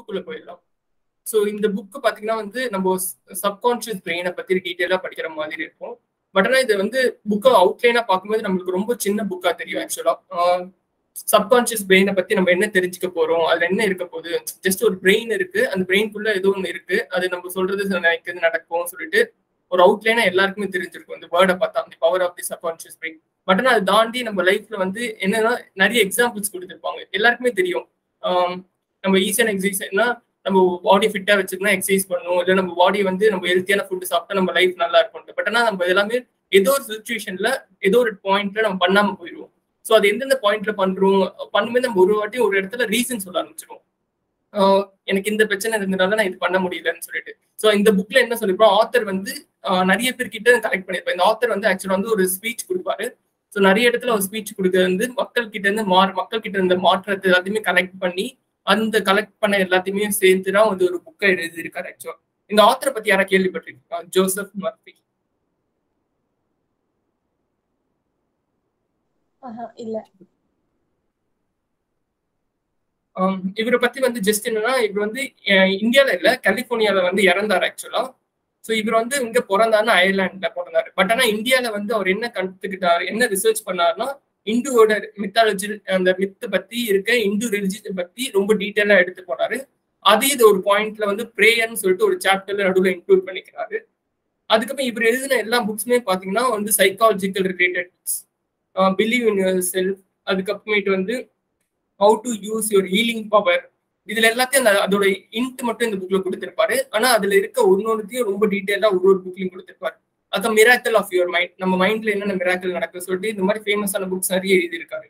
புக்குக்குள்ள போயிடலாம் ஸோ இந்த புக்கு பார்த்தீங்கன்னா வந்து நம்ம சப்கான்ஷியஸ் பிரெயினை பத்தி டீட்டெயிலாக படிக்கிற மாதிரி இருக்கும் பட் ஆனால் இது வந்து புக்கை அவுட்லைனா பார்க்கும்போது நம்மளுக்கு ரொம்ப சின்ன புக்கா தெரியும் ஆக்சுவலா சப்கான்ஷியஸ் பிரெயினை பத்தி நம்ம என்ன தெரிஞ்சுக்க போறோம் அதுல என்ன இருக்க போகுது ஜஸ்ட் ஒரு பிரெயின் இருக்கு அந்த பிரெயின்குள்ள ஏதோ ஒன்று இருக்கு அது நம்ம சொல்றது நினைக்கிறது நடக்கும் சொல்லிட்டு ஒரு அவுட்லைனா எல்லாருக்குமே தெரிஞ்சிருக்கும் இந்த வேர்டை பார்த்தா அந்த power of the subconscious brain but ஆனால் அதை தாண்டி நம்ம லைஃப்ல வந்து என்னன்னா நிறைய எக்ஸாம்பிள்ஸ் கொடுத்துருப்பாங்க எல்லாருக்குமே தெரியும் நம்ம ஈஸியான எக்ஸசைஸ்னா நம்ம பாடி ஃபிட்டா வச்சுக்கணும் எக்ஸசைஸ் பண்ணணும் இல்லை நம்ம பாடி வந்து நம்ம ஹெல்த்தியான ஃபுட் சாப்பிட்டா நம்ம லைஃப் நல்லா இருக்கும் பட் ஆனால் நம்ம எல்லாமே ஏதோ ஒரு சுச்சுவேஷன்ல ஏதோ ஒரு பாயிண்ட்ல நம்ம பண்ணாம போயிடுவோம் ஸோ அது எந்தெந்த பாயிண்ட்ல பண்றோம் பண்ணும்போது நம்ம ஒரு வாட்டி ஒரு இடத்துல ரீசன் சொல்ல ஆரம்பிச்சிருவோம் எனக்கு இந்த பிரச்சனை இருந்ததுனால நான் இது பண்ண முடியலன்னு சொல்லிட்டு ஸோ இந்த புக்ல என்ன சொல்லிருப்போம் ஆத்தர் வந்து நிறைய பேர் கிட்ட கலெக்ட் பண்ணிருப்பேன் இந்த ஆத்தர் வந்து ஆக்சுவலா வந்து ஒரு ஸ்பீச் கொடுப்பாரு ஸோ நிறைய இடத்துல ஒரு ஸ்பீச் கொடுக்கறது வந்து மக்கள் கிட்ட இருந்து மா மக்கள் கிட்ட இருந்த மாற்றத்தை எல்லாத்தையுமே கலெக்ட் பண்ணி அந்த கலெக்ட் பண்ண எல்லாத்தையுமே சேர்த்து தான் வந்து ஒரு புக்கை எழுதியிருக்காரு ஆக்சுவலா இந்த ஆத்தரை பத்தி யாரா கேள்விப்பட்டிருக்கீங்க ஜோசப் மர்பி இல்ல இவரை பத்தி வந்து ஜஸ்ட் என்னன்னா இவர் வந்து இந்தியால இல்ல கலிபோர்னியால வந்து இறந்தார் ஆக்சுவலா ஸோ இவர் வந்து இங்க பிறந்தாருன்னா அயர்லாண்ட்ல பிறந்தாரு பட் ஆனா இந்தியால வந்து அவர் என்ன கத்துக்கிட்டாரு என்ன ரிசர்ச் பண்ணாருன்னா இந்துவோட மித்தாலஜி அந்த மித்தை பத்தி இருக்க இந்து ரிலிஜியன் பத்தி ரொம்ப டீட்டெயிலா எடுத்து போனாரு அதே இது ஒரு பாயிண்ட்ல வந்து ப்ரேயர்னு சொல்லிட்டு ஒரு சாப்டர்ல நடுவில் இன்க்ளூட் பண்ணிக்கிறாரு அதுக்கப்புறம் இவர் எழுதின எல்லா புக்ஸுமே பாத்தீங்கன்னா வந்து psychological related believe in your செல்ஃப் அதுக்கப்புறமேட்டு வந்து how to use your healing power இதுல எல்லாத்தையும் அந்த அதோட இன்ட் மட்டும் இந்த புக்ல கொடுத்திருப்பாரு ஆனா அதுல இருக்க ஒன்னொன்னுத்தையும் ரொம்ப டீட்டெயிலா ஒரு ஒரு புக்லயும் கொடுத்திருப்பாரு அதான் மிராக்கல் ஆஃப் யுவர் மைண்ட் நம்ம மைண்ட்ல என்னென்ன மிராக்கல் நடக்குது சொல்லிட்டு இந்த மாதிரி ஃபேமஸான புக்ஸ் நிறைய எழுதியிருக்காரு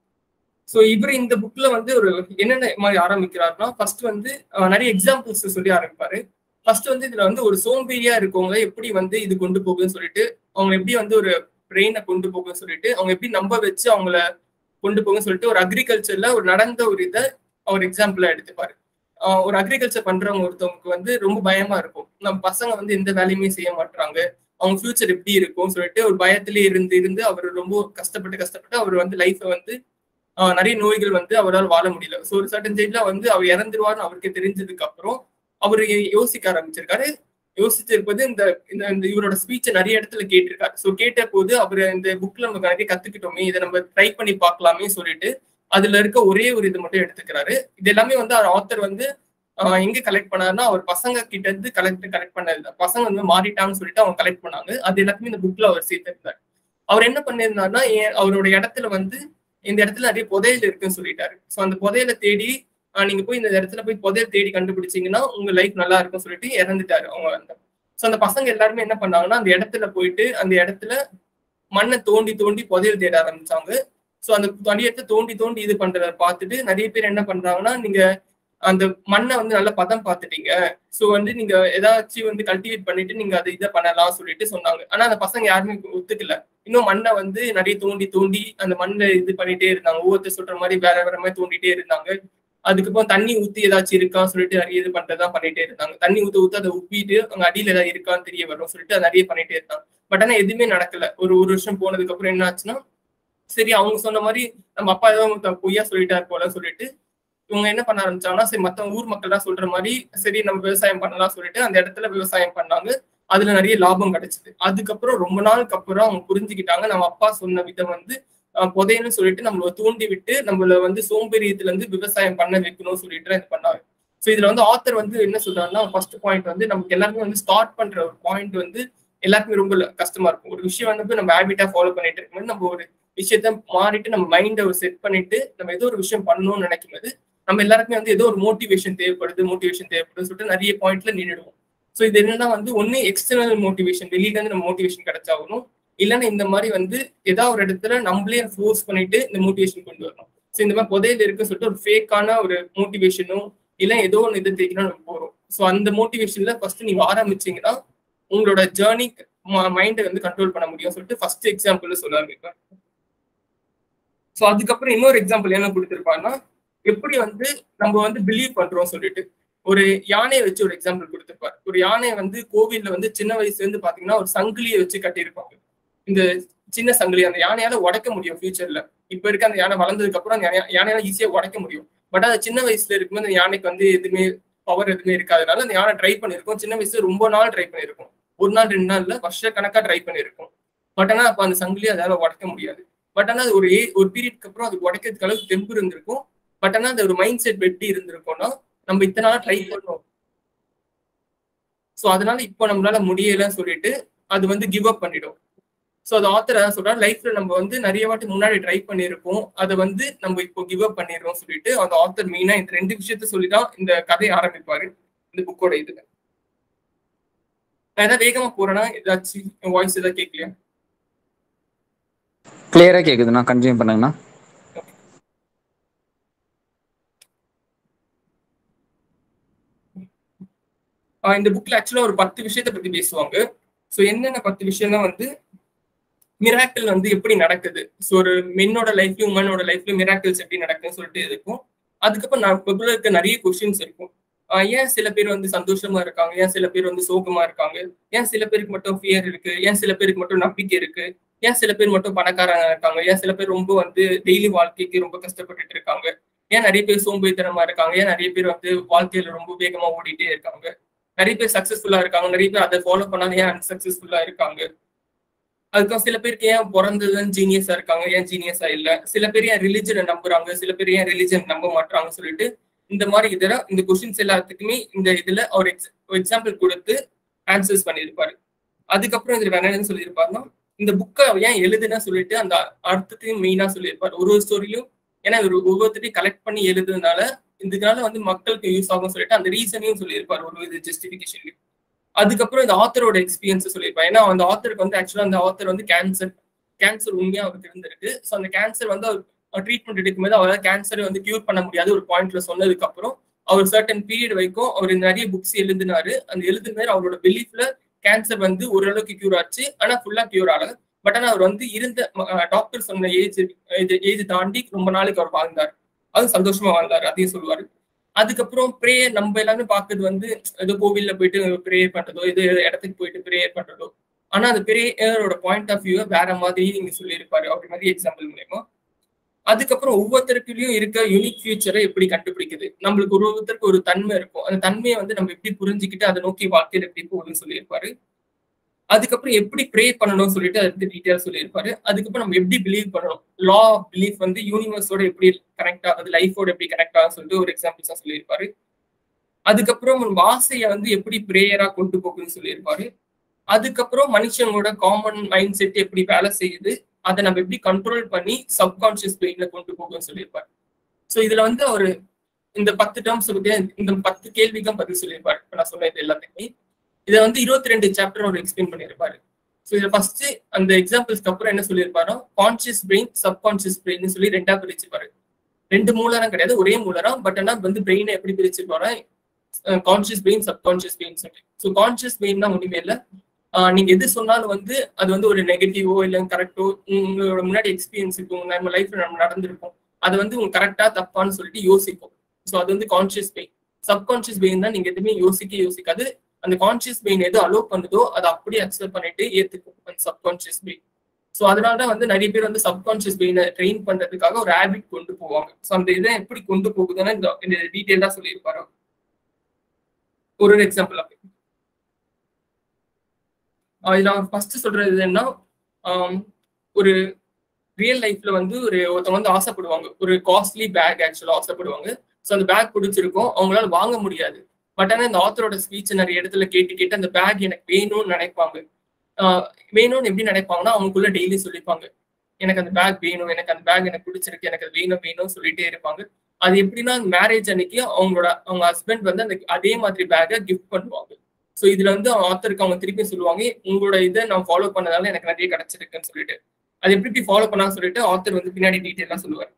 ஸோ இவர் இந்த புக்ல வந்து ஒரு என்னென்ன மாதிரி ஆரம்பிக்கிறாருன்னா ஃபர்ஸ்ட் வந்து நிறைய எக்ஸாம்பிள்ஸ் சொல்லி ஆரம்பிப்பாரு ஃபர்ஸ்ட் வந்து இதுல வந்து ஒரு சோம்பேறியா இருக்கவங்க எப்படி வந்து இது கொண்டு போகுதுன்னு சொல்லிட்டு அவங்க எப்படி வந்து ஒரு பிரெயினை கொண்டு போகுன்னு சொல்லிட்டு அவங்க எப்படி நம்ப வச்சு அவங்கள கொண்டு போகுன்னு சொல்லிட்டு ஒரு அக்ரிகல்ச்சர்ல ஒரு நடந்த ஒரு இதை அவர் எக்ஸாம்பிளா எடுத்துப்பாரு ஒரு அக்ரிகல்ச்சர் பண்றவங்க ஒருத்தவங்களுக்கு வந்து ரொம்ப பயமா இருக்கும் நம்ம பசங்க வந்து எந்த வேலையுமே செய்ய மாட்டாங்க அவங்க ஃபியூச்சர் எப்படி இருக்கும் சொல்லிட்டு ஒரு பயத்திலே இருந்து இருந்து அவர் ரொம்ப கஷ்டப்பட்டு கஷ்டப்பட்டு அவர் வந்து லைஃப்பை வந்து நிறைய நோய்கள் வந்து அவரால் வாழ முடியல ஸோ ஒரு சட்டன் ஸ்டேஜ்ல வந்து அவர் இறந்துருவார்னு அவருக்கு தெரிஞ்சதுக்கு அப்புறம் அவர் யோசிக்க ஆரம்பிச்சிருக்காரு யோசிச்சிருப்பது இந்த இந்த இவரோட ஸ்பீச்சை நிறைய இடத்துல கேட்டிருக்காரு ஸோ கேட்ட போது அவர் இந்த புக்ல நம்ம நிறைய கத்துக்கிட்டோமே இதை நம்ம ட்ரை பண்ணி பார்க்கலாமே சொல்லிட்டு அதுல இருக்க ஒரே ஒரு இது மட்டும் எடுத்துக்கிறாரு இது எல்லாமே வந்து அவர் ஆத்தர் வந்து எங்க கலெக்ட் பண்ணாருன்னா அவர் பசங்க கிட்ட இருந்து கலெக்ட் கலெக்ட் பண்ணது பசங்க வந்து மாறிட்டாங்கன்னு சொல்லிட்டு அவங்க கலெக்ட் பண்ணாங்க அது எல்லாத்தையுமே இந்த புக்ல அவர் சேர்த்திருந்தார் அவர் என்ன பண்ணியிருந்தாருன்னா அவரோட இடத்துல வந்து இந்த இடத்துல நிறைய புதையல் இருக்குன்னு சொல்லிட்டாரு ஸோ அந்த புதையலை தேடி நீங்க போய் இந்த இடத்துல போய் புதையல் தேடி கண்டுபிடிச்சீங்கன்னா உங்க லைஃப் நல்லா இருக்கும்னு சொல்லிட்டு இறந்துட்டாரு அவங்க அந்த ஸோ அந்த பசங்க எல்லாருமே என்ன பண்ணாங்கன்னா அந்த இடத்துல போயிட்டு அந்த இடத்துல மண்ணை தோண்டி தோண்டி புதையல் தேட ஆரம்பிச்சாங்க ஸோ அந்த தனியத்தை தோண்டி தோண்டி இது பண்றத பார்த்துட்டு நிறைய பேர் என்ன பண்றாங்கன்னா நீங்க அந்த மண்ணை வந்து நல்லா பதம் பார்த்துட்டீங்க ஸோ வந்து நீங்க ஏதாச்சும் வந்து கல்டிவேட் பண்ணிட்டு நீங்க அதை இதை பண்ணலாம் சொல்லிட்டு சொன்னாங்க ஆனா அந்த பசங்க யாருமே ஒத்துக்கல இன்னும் மண்ணை வந்து நிறைய தோண்டி தோண்டி அந்த மண்ணை இது பண்ணிட்டே இருந்தாங்க ஒவ்வொருத்தர் சொல்ற மாதிரி வேற வேற மாதிரி தோண்டிட்டே இருந்தாங்க அதுக்கப்புறம் தண்ணி ஊத்தி ஏதாச்சும் இருக்கான்னு சொல்லிட்டு நிறைய இது பண்றதுதான் பண்ணிட்டே இருந்தாங்க தண்ணி ஊத்த ஊத்த அதை உப்பிட்டு அங்க அடியில ஏதாவது இருக்கான்னு தெரிய வரும் சொல்லிட்டு அதை நிறைய பண்ணிட்டே இருந்தாங்க பட் ஆனா எதுவுமே நடக்கல ஒரு ஒரு வருஷம் போனதுக்கு அப்புறம் என்ன ஆச்சுன்னா சரி அவங்க சொன்ன மாதிரி நம்ம அப்பா ஏதோ பொய்யா சொல்லிட்டாரு போல சொல்லிட்டு இவங்க என்ன பண்ண ஆரம்பிச்சாங்கன்னா சரி மத்த ஊர் மக்கள் தான் சொல்ற மாதிரி சரி நம்ம விவசாயம் பண்ணலாம் சொல்லிட்டு அந்த இடத்துல விவசாயம் பண்ணாங்க அதுல நிறைய லாபம் கிடைச்சது அதுக்கப்புறம் ரொம்ப நாளுக்கு அப்புறம் அவங்க புரிஞ்சுக்கிட்டாங்க நம்ம அப்பா சொன்ன விதம் வந்து புதையன்னு சொல்லிட்டு நம்மள தூண்டி விட்டு நம்மள வந்து சோம்பேறியத்துல இருந்து விவசாயம் பண்ண வைக்கணும்னு சொல்லிட்டு இது பண்ணாங்க ஸோ இதுல வந்து ஆத்தர் வந்து என்ன சொல்றாருன்னா ஃபர்ஸ்ட் பாயிண்ட் வந்து நமக்கு எல்லாருமே வந்து ஸ்டார்ட் பண்ற ஒரு பாயிண்ட் வந்து எல்லாருக்குமே ரொம்ப கஷ்டமா இருக்கும் ஒரு விஷயம் வந்து நம்ம ஹேபிட்டா ஃபாலோ பண்ணிட்டு இருக்கும்போது நம்ம ஒரு விஷயத்த மாறிட்டு நம்ம மைண்டை செட் பண்ணிட்டு நம்ம ஏதோ ஒரு விஷயம் பண்ணணும்னு நினைக்கும் போது நம்ம எல்லாருக்குமே வந்து ஏதோ ஒரு மோட்டிவேஷன் தேவைப்படுது மோட்டிவேஷன் தேவைப்படுது சொல்லிட்டு நிறைய பாயிண்ட்ல நின்றுடுவோம் ஸோ இது என்னன்னா வந்து ஒன்னு எக்ஸ்டர்னல் மோட்டிவேஷன் வெளியில இருந்து நம்ம மோட்டிவேஷன் கிடைச்சாகணும் இல்லைன்னா இந்த மாதிரி வந்து ஏதாவது ஒரு இடத்துல நம்மளே ஃபோர்ஸ் பண்ணிட்டு இந்த மோட்டிவேஷன் கொண்டு வரணும் ஸோ இந்த மாதிரி புதையில இருக்குன்னு சொல்லிட்டு ஒரு ஃபேக்கான ஒரு மோட்டிவேஷனும் இல்லை ஏதோ ஒன்று இது தேய்க்கணும் நம்ம போறோம் ஸோ அந்த மோட்டிவேஷன்ல ஃபர்ஸ்ட் நீங்க ஆரம்பிச்சீங்கன்னா உங்களோட ஜேர்னி மைண்டை வந்து கண்ட்ரோல் பண்ண முடியும் சொல்லிட்டு ஃபர்ஸ்ட் எக்ஸாம்பிள் சொல்ல ஆரம்பிப்பேன் ஸோ அதுக்கப்புறம் இன்னொரு எக்ஸாம்பிள் என்ன கொடுத்துருப்பாங்கன்னா எப்படி வந்து நம்ம வந்து பிலீவ் பண்றோம் சொல்லிட்டு ஒரு யானையை வச்சு ஒரு எக்ஸாம்பிள் கொடுத்துருப்பாரு ஒரு யானையை வந்து கோவில்ல வந்து சின்ன வயசுல இருந்து பாத்தீங்கன்னா ஒரு சங்கிலியை வச்சு கட்டியிருப்பாங்க இந்த சின்ன சங்கிலி அந்த யானையால உடைக்க முடியும் ஃபியூச்சர்ல இப்ப இருக்க அந்த யானை வளர்ந்ததுக்கு அப்புறம் அந்த யானையால ஈஸியா உடைக்க முடியும் பட் அது சின்ன வயசுல இருக்கும்போது அந்த யானைக்கு வந்து எதுவுமே பவர் எதுவுமே இருக்காதனால அந்த யானை ட்ரை பண்ணிருக்கும் சின்ன வயசுல ரொம்ப நாள் ட்ரை பண்ணிருக்கும் ஒரு நாள் ரெண்டு நாள்ல வருஷ கணக்கா ட்ரை பண்ணிருக்கும் பட் ஆனா அப்ப அந்த சங்கிலி அதால உடைக்க முடியாது பட் ஆனா அது ஒரு ஏ- ஒரு பீரியட்க்கு அப்புறம் அது உடைக்கிறதுக்கு அளவுக்கு தெம்பு இருந்திருக்கும் பட் ஆனா அது ஒரு மைண்ட் செட் எப்படி இருந்திருக்கும்னா நம்ம இத்தனை நாள் ட்ரை பண்ணோம் ஸோ அதனால இப்போ நம்மளால முடியலன்னு சொல்லிட்டு அது வந்து கிவ் அப் பண்ணிடும் ஸோ அது ஆத்தர் அதான் சொல்றா லைஃப்ல நம்ம வந்து நிறைய வாட்டி முன்னாடி ட்ரை பண்ணியிருக்கோம் அதை வந்து நம்ம இப்போ கிவ் அப் பண்ணிடுறோம் சொல்லிட்டு அந்த ஆத்தர் மெயினா இந்த ரெண்டு விஷயத்த சொல்லி தான் இந்த கதையை ஆரம்பிப்பாரு இந்த புக்கோட இதுல நான் ஏதாவது வேகமா போறேன்னா ஏதாச்சும் வாய்ஸ் ஏதாவது கேட்கலையா கிளியரா கேக்குதுண்ணா கண்டினியூ பண்ணுங்கண்ணா ஆஹ் இந்த புக்ல ஆக்சுவலா ஒரு பத்து விஷயத்தை பத்தி பேசுவாங்க ஸோ என்னென்ன பத்து விஷயம்னா வந்து மிராக்கிள் வந்து எப்படி நடக்குது ஸோ ஒரு மென்னோட லைஃப்லயும் உமனோட லைஃப்லயும் மிராக்கிள்ஸ் எப்படி நடக்குதுன்னு சொல்லிட்டு இருக்கும் அதுக்கப்புறம் நான் பப்புல இருக்க நிறைய கொஸ்டின்ஸ் இருக்கும் ஆஹ் ஏன் சில பேர் வந்து சந்தோஷமா இருக்காங்க ஏன் சில பேர் வந்து சோகமா இருக்காங்க ஏன் சில பேருக்கு மட்டும் ஃபியர் இருக்கு ஏன் சில பேருக்கு மட்டும் நம்பிக்கை இருக்கு ஏன் சில பேர் மட்டும் பணக்காரங்க இருக்காங்க ஏன் சில பேர் ரொம்ப வந்து டெய்லி வாழ்க்கைக்கு ரொம்ப கஷ்டப்பட்டுட்டு இருக்காங்க ஏன் நிறைய பேர் சோம்பேறித்தனமா இருக்காங்க ஏன் நிறைய பேர் வந்து வாழ்க்கையில ரொம்ப வேகமா ஓடிட்டே இருக்காங்க நிறைய பேர் சக்சஸ்ஃபுல்லா இருக்காங்க நிறைய பேர் அதை ஃபாலோ பண்ணாலும் ஏன் அன்சக்சஸ்ஃபுல்லா இருக்காங்க அதுக்கும் சில பேருக்கு ஏன் பிறந்ததுன்னு ஜீனியஸா இருக்காங்க ஏன் ஜீனியஸா இல்ல சில பேர் ஏன் ரிலிஜனை நம்புறாங்க சில பேர் ஏன் ரிலிஜன் நம்ப மாட்டாங்க சொல்லிட்டு இந்த மாதிரி இதுல இந்த கொஸ்டின்ஸ் எல்லாத்துக்குமே இந்த இதுல அவர் எக்ஸாம்பிள் கொடுத்து ஆன்சர்ஸ் பண்ணியிருப்பாரு அதுக்கப்புறம் இதுல வேற என்ன சொல்லியிருப்பாருன்னா இந்த புக்கை ஏன் எழுதுனா சொல்லிட்டு அந்த அர்த்தத்தையும் மெயினா சொல்லியிருப்பாரு ஒரு ஒரு ஸ்டோரியும் ஏன்னா இவர் ஒவ்வொருத்தரையும் கலெக்ட் பண்ணி எழுதுனால இதனால வந்து மக்களுக்கு யூஸ் ஆகும் சொல்லிட்டு அந்த ரீசனையும் சொல்லியிருப்பாரு ஒரு இது ஜஸ்டிபிகேஷன் அதுக்கப்புறம் இந்த ஆத்தரோட எக்ஸ்பீரியன்ஸ் சொல்லியிருப்பாரு ஏன்னா அந்த ஆத்தருக்கு வந்து ஆக்சுவலா அந்த ஆத்தர் வந்து கேன்சர் கேன்சர் உண்மையா அவருக்கு இருந்திருக்கு ஸோ அந்த கேன்சர் வந்து அவர் ட்ரீட்மெண்ட் எடுக்கும்போது அவரால் கேன்சரை வந்து கியூர் பண்ண முடியாது ஒரு பாயிண்ட்ல சொன்னதுக்கு அப்புறம் அவர் சர்டன் பீரியட் வரைக்கும் அவர் நிறைய புக்ஸ் எழுதினாரு அந்த எழுதுனாரு அவரோட பிலீஃப்ல கேன்சர் வந்து ஓரளவுக்கு கியூர் ஆச்சு ஆனா ஃபுல்லா கியூர் ஆகல பட் ஆனா அவர் வந்து இருந்த டாக்டர் சொன்ன ஏஜ் ஏஜ் தாண்டி ரொம்ப நாளைக்கு அவர் வாழ்ந்தார் அது சந்தோஷமா வாழ்ந்தாரு அதையும் சொல்லுவாரு அதுக்கப்புறம் ப்ரேயர் நம்ம எல்லாமே பார்க்கறது வந்து ஏதோ கோவில்ல போயிட்டு ப்ரேயர் பண்றதோ ஏதோ இடத்துக்கு போயிட்டு ப்ரேயர் பண்றதோ ஆனா அந்த ப்ரேயரோட பாயிண்ட் ஆஃப் வியூ வேற மாதிரி நீங்க சொல்லியிருப்பாரு அப்படி மாதிரி எக்ஸாம்பிள் மூலயமா அதுக்கப்புறம் ஒவ்வொருத்தருக்குள்ளயும் இருக்க யூனிக் ஃபியூச்சரை எப்படி கண்டுபிடிக்குது நம்மளுக்கு ஒரு ஒருத்தருக்கு ஒரு தன்மை இருக்கும் அந்த தன்மையை வந்து நம்ம எப்படி புரிஞ்சுக்கிட்டு அதை நோக்கி வாழ்க்கையில் எப்படி போகுதுன்னு சொல்லியிருப்பாரு அதுக்கப்புறம் எப்படி ப்ரே பண்ணணும்னு சொல்லிட்டு அதை பத்தி டீட்டெயில் சொல்லியிருப்பாரு அதுக்கப்புறம் நம்ம எப்படி பிலீவ் பண்ணணும் லா ஆஃப் பிலீஃப் வந்து யூனிவர்ஸோட எப்படி கனெக்ட் ஆகுது லைஃபோட எப்படி கனெக்ட் ஆகுது சொல்லிட்டு ஒரு எக்ஸாம்பிள்ஸா சொல்லியிருப்பாரு அதுக்கப்புறம் நம்ம ஆசையை வந்து எப்படி ப்ரேயரா கொண்டு போகுதுன்னு சொல்லியிருப்பாரு அதுக்கப்புறம் மனுஷங்களோட காமன் மைண்ட் செட் எப்படி வேலை செய்யுது அதை நம்ம எப்படி கண்ட்ரோல் பண்ணி சப்கான்சியஸ் பிரெயின்ல கொண்டு போகும்னு சொல்லியிருப்பாரு ஸோ இதுல வந்து அவரு இந்த பத்து டேர்ம்ஸ் பத்தி இந்த பத்து கேள்விக்கும் பதில் சொல்லியிருப்பாரு இப்ப நான் சொன்னது எல்லாத்தையுமே இதை வந்து இருபத்தி ரெண்டு சாப்டர் அவர் எக்ஸ்பிளைன் பண்ணியிருப்பாரு ஸோ இதை ஃபர்ஸ்ட் அந்த எக்ஸாம்பிள்ஸ்க்கு அப்புறம் என்ன சொல்லியிருப்பாரோ கான்சியஸ் பிரெயின் சப்கான்சியஸ் பிரெயின் சொல்லி ரெண்டா பிரிச்சுப்பாரு ரெண்டு மூலரம் கிடையாது ஒரே மூலரம் பட் ஆனா வந்து பிரெயினை எப்படி பிரிச்சிருப்பாரா கான்சியஸ் பிரெயின் சப்கான்சியஸ் பிரெயின் சொல்லி ஸோ கான்சியஸ் பிரெயின் தான் ஒண்ணுமே இல்லை நீங்க எது சொன்னாலும் வந்து அது வந்து ஒரு நெகட்டிவோ இல்லை கரெக்டோ உங்களோட முன்னாடி எக்ஸ்பீரியன்ஸ் இருக்கும் நம்ம லைஃப்ல நம்ம நடந்திருக்கும் அது வந்து உங்க கரெக்டா தப்பான்னு சொல்லிட்டு யோசிக்கும் ஸோ அது வந்து கான்சியஸ் பெயின் சப்கான்சியஸ் பெயின் தான் நீங்க எதுவுமே யோசிக்க யோசிக்காது அந்த கான்சியஸ் பெயின் எது அலோவ் பண்ணுதோ அதை அப்படியே அக்செப்ட் பண்ணிட்டு ஏத்துக்கும் அந்த சப்கான்சியஸ் பெயின் ஸோ அதனால தான் வந்து நிறைய பேர் வந்து சப்கான்சியஸ் பெயினை ட்ரெயின் பண்றதுக்காக ஒரு ஹேபிட் கொண்டு போவாங்க ஸோ அந்த இதை எப்படி கொண்டு போகுதுன்னா இந்த இந்த டீட்டெயிலா சொல்லியிருப்பாரு ஒரு ஒரு எக்ஸாம்பிள் அப்படி இதுல ஃபர்ஸ்ட் சொல்றது என்ன ஒரு ரியல் லைஃப்ல வந்து ஒரு ஒருத்தவங்க வந்து ஆசைப்படுவாங்க ஒரு காஸ்ட்லி பேக் ஆக்சுவலா ஆசைப்படுவாங்க ஸோ அந்த பேக் பிடிச்சிருக்கும் அவங்களால வாங்க முடியாது பட் ஆனால் இந்த ஆத்தரோட ஸ்பீச் நிறைய இடத்துல கேட்டு கேட்டு அந்த பேக் எனக்கு வேணும்னு நினைப்பாங்க வேணும்னு எப்படி நினைப்பாங்கன்னா அவங்களுக்குள்ள டெய்லி சொல்லிப்பாங்க எனக்கு அந்த பேக் வேணும் எனக்கு அந்த பேக் எனக்கு பிடிச்சிருக்கு எனக்கு அது வேணும் வேணும்னு சொல்லிட்டே இருப்பாங்க அது எப்படின்னா மேரேஜ் அன்னைக்கு அவங்களோட அவங்க ஹஸ்பண்ட் வந்து அந்த அதே மாதிரி பேக்கை கிஃப்ட் பண்ணுவாங்க ஸோ இதுல வந்து ஆத்தருக்கு அவங்க திருப்பி சொல்லுவாங்க உங்களோட இதை நான் ஃபாலோ பண்ணதால எனக்கு நிறைய கிடைச்சிருக்குன்னு சொல்லிட்டு அது எப்படி எப்படி ஃபாலோ பண்ணான்னு சொல்லிட்டு ஆத்தர் வந்து பின்னாடி டீட்டெயிலாக சொல்லுவார்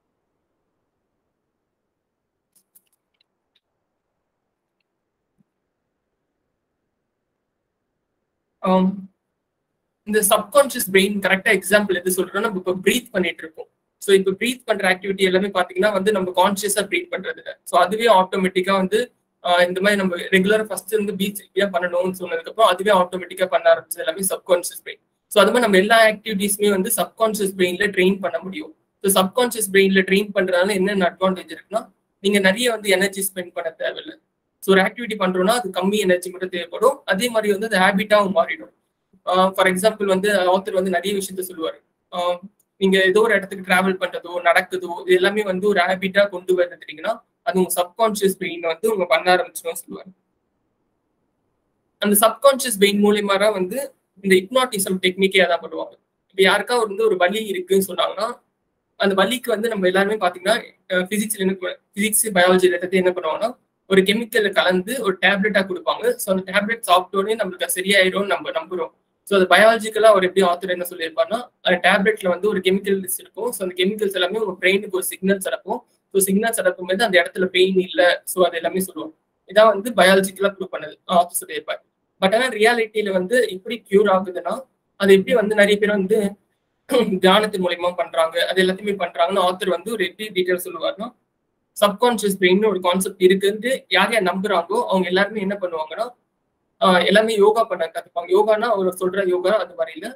இந்த சப்கான்சியஸ் பிரெயின் கரெக்டா எக்ஸாம்பிள் எது சொல்றோம் நம்ம இப்போ ப்ரீத் பண்ணிட்டு இருக்கோம் ஸோ இப்போ ப்ரீத் பண்ற ஆக்டிவிட்டி எல்லாமே பாத்தீங்கன்னா வந்து நம்ம கான்சியஸா ப்ரீத் பண்றது ஸோ அதுவே ஆட்டோமேட்டிக்கா வந்து இந்த மாதிரி நம்ம ரெகுலரா ஃபர்ஸ்ட் இருந்து பீச் இப்படியா பண்ணணும்னு சொன்னதுக்கப்புறம் அதுவே ஆட்டோமேட்டிக்கா பண்ண ஆரம்பிச்சது எல்லாமே சப்கான்சியஸ் பிரெயின் ஸோ அது மாதிரி நம்ம எல்லா ஆக்டிவிட்டிஸுமே வந்து சப்கான்சியஸ் பிரெயின்ல ட்ரெயின் பண்ண முடியும் ஸோ சப்கான்சியஸ் பிரெயின்ல ட்ரெயின் பண்றதுனால என்னென்ன அட்வான்டேஜ் இருக்குன்னா நீங்க நிறைய வந்து எனர்ஜி ஸ்பெண்ட் பண்ண தேவையில்லை ஸோ ஒரு ஆக்டிவிட்டி பண்றோம்னா அது கம்மி எனர்ஜி மட்டும் தேவைப்படும் அதே மாதிரி வந்து அது ஹேபிட்டாவும் மாறிடும் ஃபார் எக்ஸாம்பிள் வந்து ஆத்தர் வந்து நிறைய விஷயத்த சொல்லுவாரு நீங்க ஏதோ ஒரு இடத்துக்கு டிராவல் பண்றதோ நடக்குதோ இது எல்லாமே வந்து ஒரு ஹேபிட்டா கொண்டு வந்துட்டீங்கன்னா அது உங்க சப்கான்சியஸ் பெயின் வந்து உங்க பண்ண ஆரம்பிச்சிடும் சொல்லுவாரு அந்த சப்கான்சியஸ் பெயின் மூலியமா தான் வந்து இந்த இப்னாட்டிசம் டெக்னிக்கே அதான் பண்ணுவாங்க இப்போ யாருக்கா வந்து ஒரு வலி இருக்குன்னு சொன்னாங்கன்னா அந்த வலிக்கு வந்து நம்ம எல்லாருமே பாத்தீங்கன்னா பிசிக்ஸ்ல என்ன பிசிக்ஸ் பயாலஜி எடுத்து என்ன பண்ணுவாங்கன்னா ஒரு கெமிக்கல் கலந்து ஒரு டேப்லெட்டா கொடுப்பாங்க ஸோ அந்த டேப்லெட் சாப்பிட்டோடனே நம்மளுக்கு சரியாயிடும் நம்ம நம்புறோம் ஸோ அது பயாலஜிக்கலா அவர் எப்படி ஆத்தர் என்ன சொல்லியிருப்பாருன்னா அந்த டேப்லெட்ல வந்து ஒரு கெமிக்கல்ஸ் இருக்கும் ஸோ அந்த கெமிக்கல்ஸ் எல்லாமே உங்க பிரெயினுக்கு ஒரு சிக்னல்ஸ் அடக்கும் ஸோ சிக்னல்ஸ் அடக்கும் போது அந்த இடத்துல பெயின் இல்லை ஸோ அது எல்லாமே சொல்லுவோம் இதான் வந்து பயாலஜிக்கலா ப்ரூவ் பண்ணது ஆத்தர் சொல்லியிருப்பாரு பட் ஆனால் ரியாலிட்டியில வந்து எப்படி கியூர் ஆகுதுன்னா அது எப்படி வந்து நிறைய பேர் வந்து தியானத்தின் மூலியமா பண்றாங்க அது எல்லாத்தையுமே பண்றாங்கன்னு ஆத்தர் வந்து ஒரு எப்படி டீட்டெயில் சொல்லுவாருன்னா சப்கான்சியஸ் பிரெயின் ஒரு கான்செப்ட் இருக்குன்னு யார் யார் நம்புறாங்களோ அவங்க எல்லாருமே என்ன பண்ணுவாங்கன்னா எல்லாமே யோகா பண்ண கத்துப்பாங்க யோகானா அவர் சொல்ற யோகா அது மாதிரி இல்லை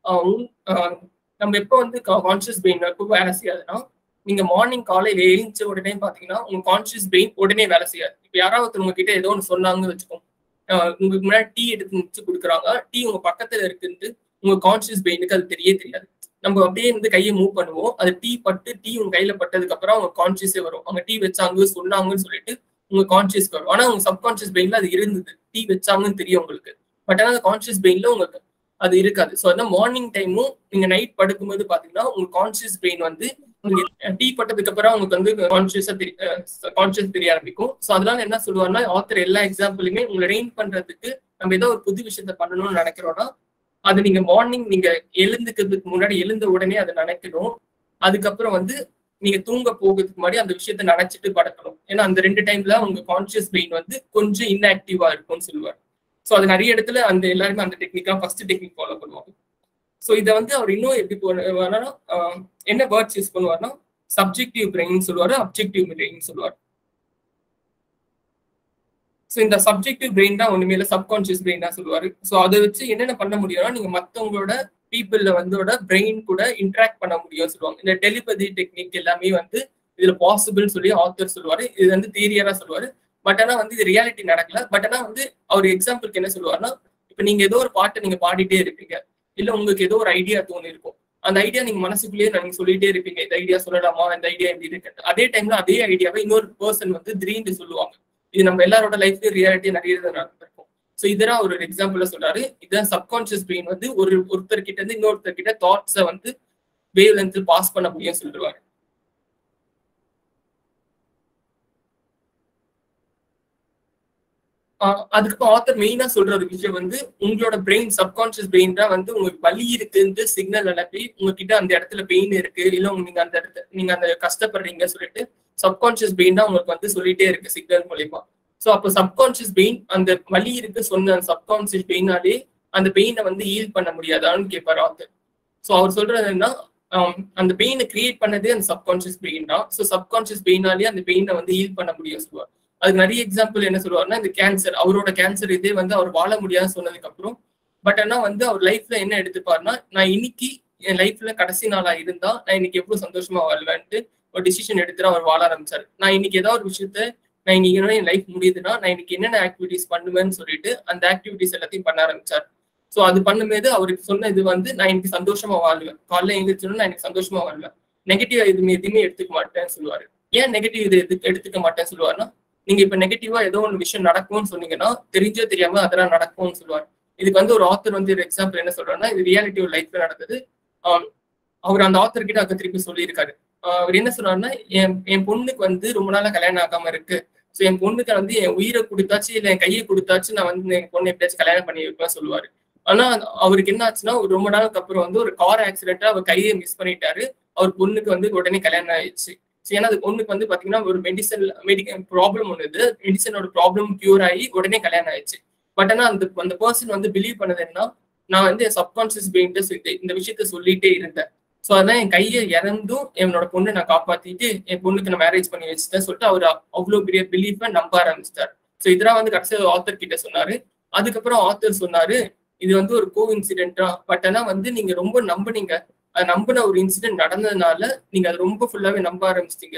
நம்ம எப்போ வந்து கான்சியஸ் பிரெயின் எப்போ வேலை செய்யாதுன்னா நீங்க மார்னிங் காலையில எழுந்த உடனே பாத்தீங்கன்னா உங்க கான்சியஸ் பிரெயின் உடனே வேலை செய்யாது இப்போ யாராவது உங்ககிட்ட ஏதோ ஒன்று சொன்னாங்கன்னு வச்சுக்கோங்க உங்களுக்கு முன்னாடி டீ எடுத்து வச்சு கொடுக்குறாங்க டீ உங்க பக்கத்துல இருக்குன்ட்டு உங்க கான்சியஸ் பிரெயினுக்கு அது தெரிய தெரியாது நம்ம அப்படியே வந்து கையை மூவ் பண்ணுவோம் அது டீ பட்டு டீ உங்க கையில பட்டதுக்கு அப்புறம் அவங்க கான்சியஸே வரும் அவங்க டீ வச்சாங்க சொன்னாங்கன்னு சொல்லிட்டு உங்க கான்சியஸ் வரும் ஆனா உங்க சப்கான்சியஸ் பிரெயின்ல அது இருந்தது டீ வச்சாங்கன்னு தெரியும் உங்களுக்கு பட் ஆனா கான்சியஸ் பிரெயின்ல உங்களுக்கு அது இருக்காது ஸோ அதான் மார்னிங் டைமும் நீங்க நைட் படுக்கும்போது பாத்தீங்கன்னா உங்க கான்சியஸ் பிரெயின் வந்து நீங்க டீ பட்டதுக்கு அப்புறம் உங்களுக்கு வந்து கான்சியஸா கான்சியஸ் தெரிய ஆரம்பிக்கும் ஸோ அதனால என்ன சொல்லுவாருன்னா ஆத்தர் எல்லா எக்ஸாம்பிளுமே உங்களை ரெயின் பண்றதுக்கு நம்ம ஏதோ ஒரு புது விஷயத்த பண்ணணும்னு நினைக்கிறோம்னா அது நீங்க மார்னிங் நீங்க எழுந்துக்கிறதுக்கு முன்னாடி எழுந்த உடனே அதை நினைக்கணும் அதுக்கப்புறம் வந்து நீங்க தூங்க போகிறதுக்கு முன்னாடி அந்த விஷயத்த நினைச்சிட்டு படக்கணும் ஏன்னா அந்த ரெண்டு டைம்ல உங்க கான்சியஸ் பிரெயின் வந்து கொஞ்சம் இன்ஆக்டிவா இருக்கும்னு சொல்லுவார் ஸோ அது நிறைய இடத்துல அந்த எல்லாருமே அந்த டெக்னிக்கா ஃபர்ஸ்ட் டெக்னிக் ஃபாலோ பண்ணுவாங்க ஸோ இதை வந்து அவர் இன்னும் எப்படி போனா என்ன வேர்ட்ஸ் யூஸ் பண்ணுவார்னா சப்ஜெக்டிவ் பிரெயின் சொல்லுவாரு அப்ஜெக்டிவ் பிரெயின் சொல்லுவார் ஸோ இந்த சப்ஜெக்டிவ் பிரெயின் தான் ஒண்ணுமே இல்லை சப்கான்சியஸ் பிரெயின் தான் சொல்லுவாரு ஸோ அதை வச்சு என்னென்ன பண்ண முடியும்னா நீங்க மற்றவங்களோட பீப்புள்ல வந்தோட பிரெயின் கூட இன்ட்ராக்ட் பண்ண முடியும் சொல்லுவாங்க இந்த டெலிபதி டெக்னிக் எல்லாமே வந்து இதுல பாசிபிள் சொல்லி ஆத்தர் சொல்லுவாரு இது வந்து தியரியா சொல்லுவாரு பட் ஆனா வந்து இது ரியாலிட்டி நடக்கல பட் ஆனா வந்து அவர் எக்ஸாம்பிளுக்கு என்ன சொல்லுவாருன்னா இப்ப நீங்க ஏதோ ஒரு பாட்டை நீங்க பாடிட்டே இருப்பீங்க இல்ல உங்களுக்கு ஏதோ ஒரு ஐடியா தோணு இருக்கும் அந்த ஐடியா நீங்க மனசுக்குள்ளேயே நீங்க சொல்லிட்டே இருப்பீங்க இந்த ஐடியா சொல்லலாமா இந்த ஐடியா எப்படி இருக்கு அதே டைம்ல அதே ஐடியாவை இன்னொரு பர்சன் வந்து திடீர்னு சொல்லுவாங்க இது நம்ம எல்லாரோட லைஃப்லயும் ரியாலிட்டி நிறைய நடந்திருக்கும் ஸோ இதெல்லாம் ஒரு எக்ஸாம்பிள சொல்றாரு இதான் சப்கான்சியஸ் பிரெயின் வந்து ஒரு ஒருத்தர் கிட்ட இருந்து இன்னொருத்தர் கிட்ட தாட்ஸை வந்து வேவ் லென்த்தில் பாஸ் பண்ண முடியும் சொல்லிடுவாரு அதுக்கப்புறம் ஆத்தர் மெயினா சொல்ற ஒரு விஷயம் வந்து உங்களோட பிரெயின் சப்கான்சியஸ் பிரெயின் தான் வந்து உங்களுக்கு வலி இருக்குன்னு சிக்னல் அனுப்பி உங்ககிட்ட அந்த இடத்துல பெயின் இருக்கு இல்ல நீங்க அந்த இடத்துல நீங்க அந்த கஷ்டப்படுறீங்க சொல்லிட்டு சப்கான்சியஸ் பெயின் தான் உங்களுக்கு வந்து சொல்லிட்டே இருக்கு சிக்னல் மூலியமா ஸோ அப்போ சப்கான்சியஸ் பெயின் அந்த வலி இருக்கு சொன்ன அந்த சப்கான்சியஸ் பெயினாலே அந்த பெயினை வந்து ஹீல் பண்ண முடியாதான்னு கேட்பார் ஆத்தர் ஸோ அவர் சொல்றது என்னன்னா அந்த பெயினை கிரியேட் பண்ணதே அந்த சப்கான்சியஸ் பெயின் தான் ஸோ சப்கான்சியஸ் பெயினாலே அந்த பெயினை வந்து ஹீல் பண்ண முடியும் சொல்லுவார் அதுக்கு நிறைய எக்ஸாம்பிள் என்ன சொல்லுவாருன்னா இந்த கேன்சர் அவரோட கேன்சர் இதே வந்து அவர் வாழ முடியாதுன்னு சொன்னதுக்கு அப்புறம் பட் ஆனா வந்து அவர் லைஃப்ல என்ன எடுத்துப்பாருன்னா நான் இன்னைக்கு என் லைஃப்ல கடைசி நாளா இருந்தா நான் இன்னைக்கு எவ்வளவு சந்தோஷமா வாழ்வேன்ட்டு ஒரு டிசிஷன் எடுத்துட்டு அவர் வாழ ஆரம்பிச்சாரு நான் இன்னைக்கு ஏதாவது ஒரு விஷயத்த நான் இன்னைக்கு என் லைஃப் முடியுதுன்னா நான் இன்னைக்கு என்னென்ன ஆக்டிவிட்டிஸ் பண்ணுவேன்னு சொல்லிட்டு அந்த ஆக்டிவிட்டிஸ் எல்லாத்தையும் பண்ண ஆரம்பிச்சார் ஸோ அது பண்ணும்போது அவருக்கு சொன்ன இது வந்து நான் இன்னைக்கு சந்தோஷமா வாழ்வேன் காலைல எழுந்திரிச்சோன்னா நான் எனக்கு சந்தோஷமா வாழ்வேன் நெகட்டிவ் எதுவுமே எதுவுமே எடுத்துக்க மாட்டேன்னு சொல்லுவாரு ஏன் நெகட்டிவ் இது எது எடுத்துக்க மாட்டேன்னு சொல்லுவாருன்னா நீங்க இப்ப நெகட்டிவா ஏதோ ஒரு விஷயம் நடக்கும்னு சொன்னீங்கன்னா தெரிஞ்சோ தெரியாம அதெல்லாம் நடக்கும்னு சொல்லுவார் இதுக்கு வந்து ஒரு ஆத்தர் வந்து ஒரு எக்ஸாம்பிள் என்ன சொல்றாருன்னா இது ரியாலிட்டி ஒரு லைஃப்ல நடந்தது அவர் அந்த ஆத்தர் கிட்ட அங்க திருப்பி சொல்லியிருக்காரு அவர் என்ன சொல்றாருன்னா என் என் பொண்ணுக்கு வந்து ரொம்ப நாளா கல்யாணம் ஆகாம இருக்கு ஸோ என் பொண்ணுக்கு வந்து என் உயிரை கொடுத்தாச்சு இல்லை என் கையை கொடுத்தாச்சு நான் வந்து என் பொண்ணு எப்படியாச்சும் கல்யாணம் பண்ணி வைப்பேன் சொல்லுவாரு ஆனா அவருக்கு என்ன ஆச்சுன்னா ஒரு ரொம்ப நாளுக்கு அப்புறம் வந்து ஒரு கார் ஆக்சிடென்ட்ல அவர் கையை மிஸ் பண்ணிட்டாரு அவர் பொண்ணுக்கு வந்து உடனே கல்யாணம் ஆயிடுச்சு ஏன்னா அது பொண்ணுக்கு வந்து பாத்தீங்கன்னா ஒரு மெடிசன் மெடிக்கல் ப்ராப்ளம் ஒன்று இது மெடிசனோட ப்ராப்ளம் கியூர் ஆகி உடனே கல்யாணம் ஆயிடுச்சு பட் ஆனா அந்த அந்த பர்சன் வந்து பிலீவ் பண்ணது என்ன நான் வந்து சப்கான்சியஸ் பிரெயின்ட்டு இந்த விஷயத்த சொல்லிட்டே இருந்தேன் ஸோ அதான் என் கையை இறந்தும் என்னோட பொண்ணை நான் காப்பாத்திட்டு என் பொண்ணுக்கு நான் மேரேஜ் பண்ணி வச்சுட்டேன் சொல்லிட்டு அவர் அவ்வளோ பெரிய பிலீஃபை நம்ப ஆரம்பிச்சிட்டார் ஸோ இதெல்லாம் வந்து கடைசியாக ஆத்தர் கிட்ட சொன்னாரு அதுக்கப்புறம் ஆத்தர் சொன்னாரு இது வந்து ஒரு கோ இன்சிடென்ட்டா பட் ஆனா வந்து நீங்க ரொம்ப நம்புனீங்க நம்பின ஒரு இன்சிடென்ட் நடந்ததுனால நீங்க அதை ரொம்ப ஃபுல்லாவே நம்ப ஆரம்பிச்சிட்டீங்க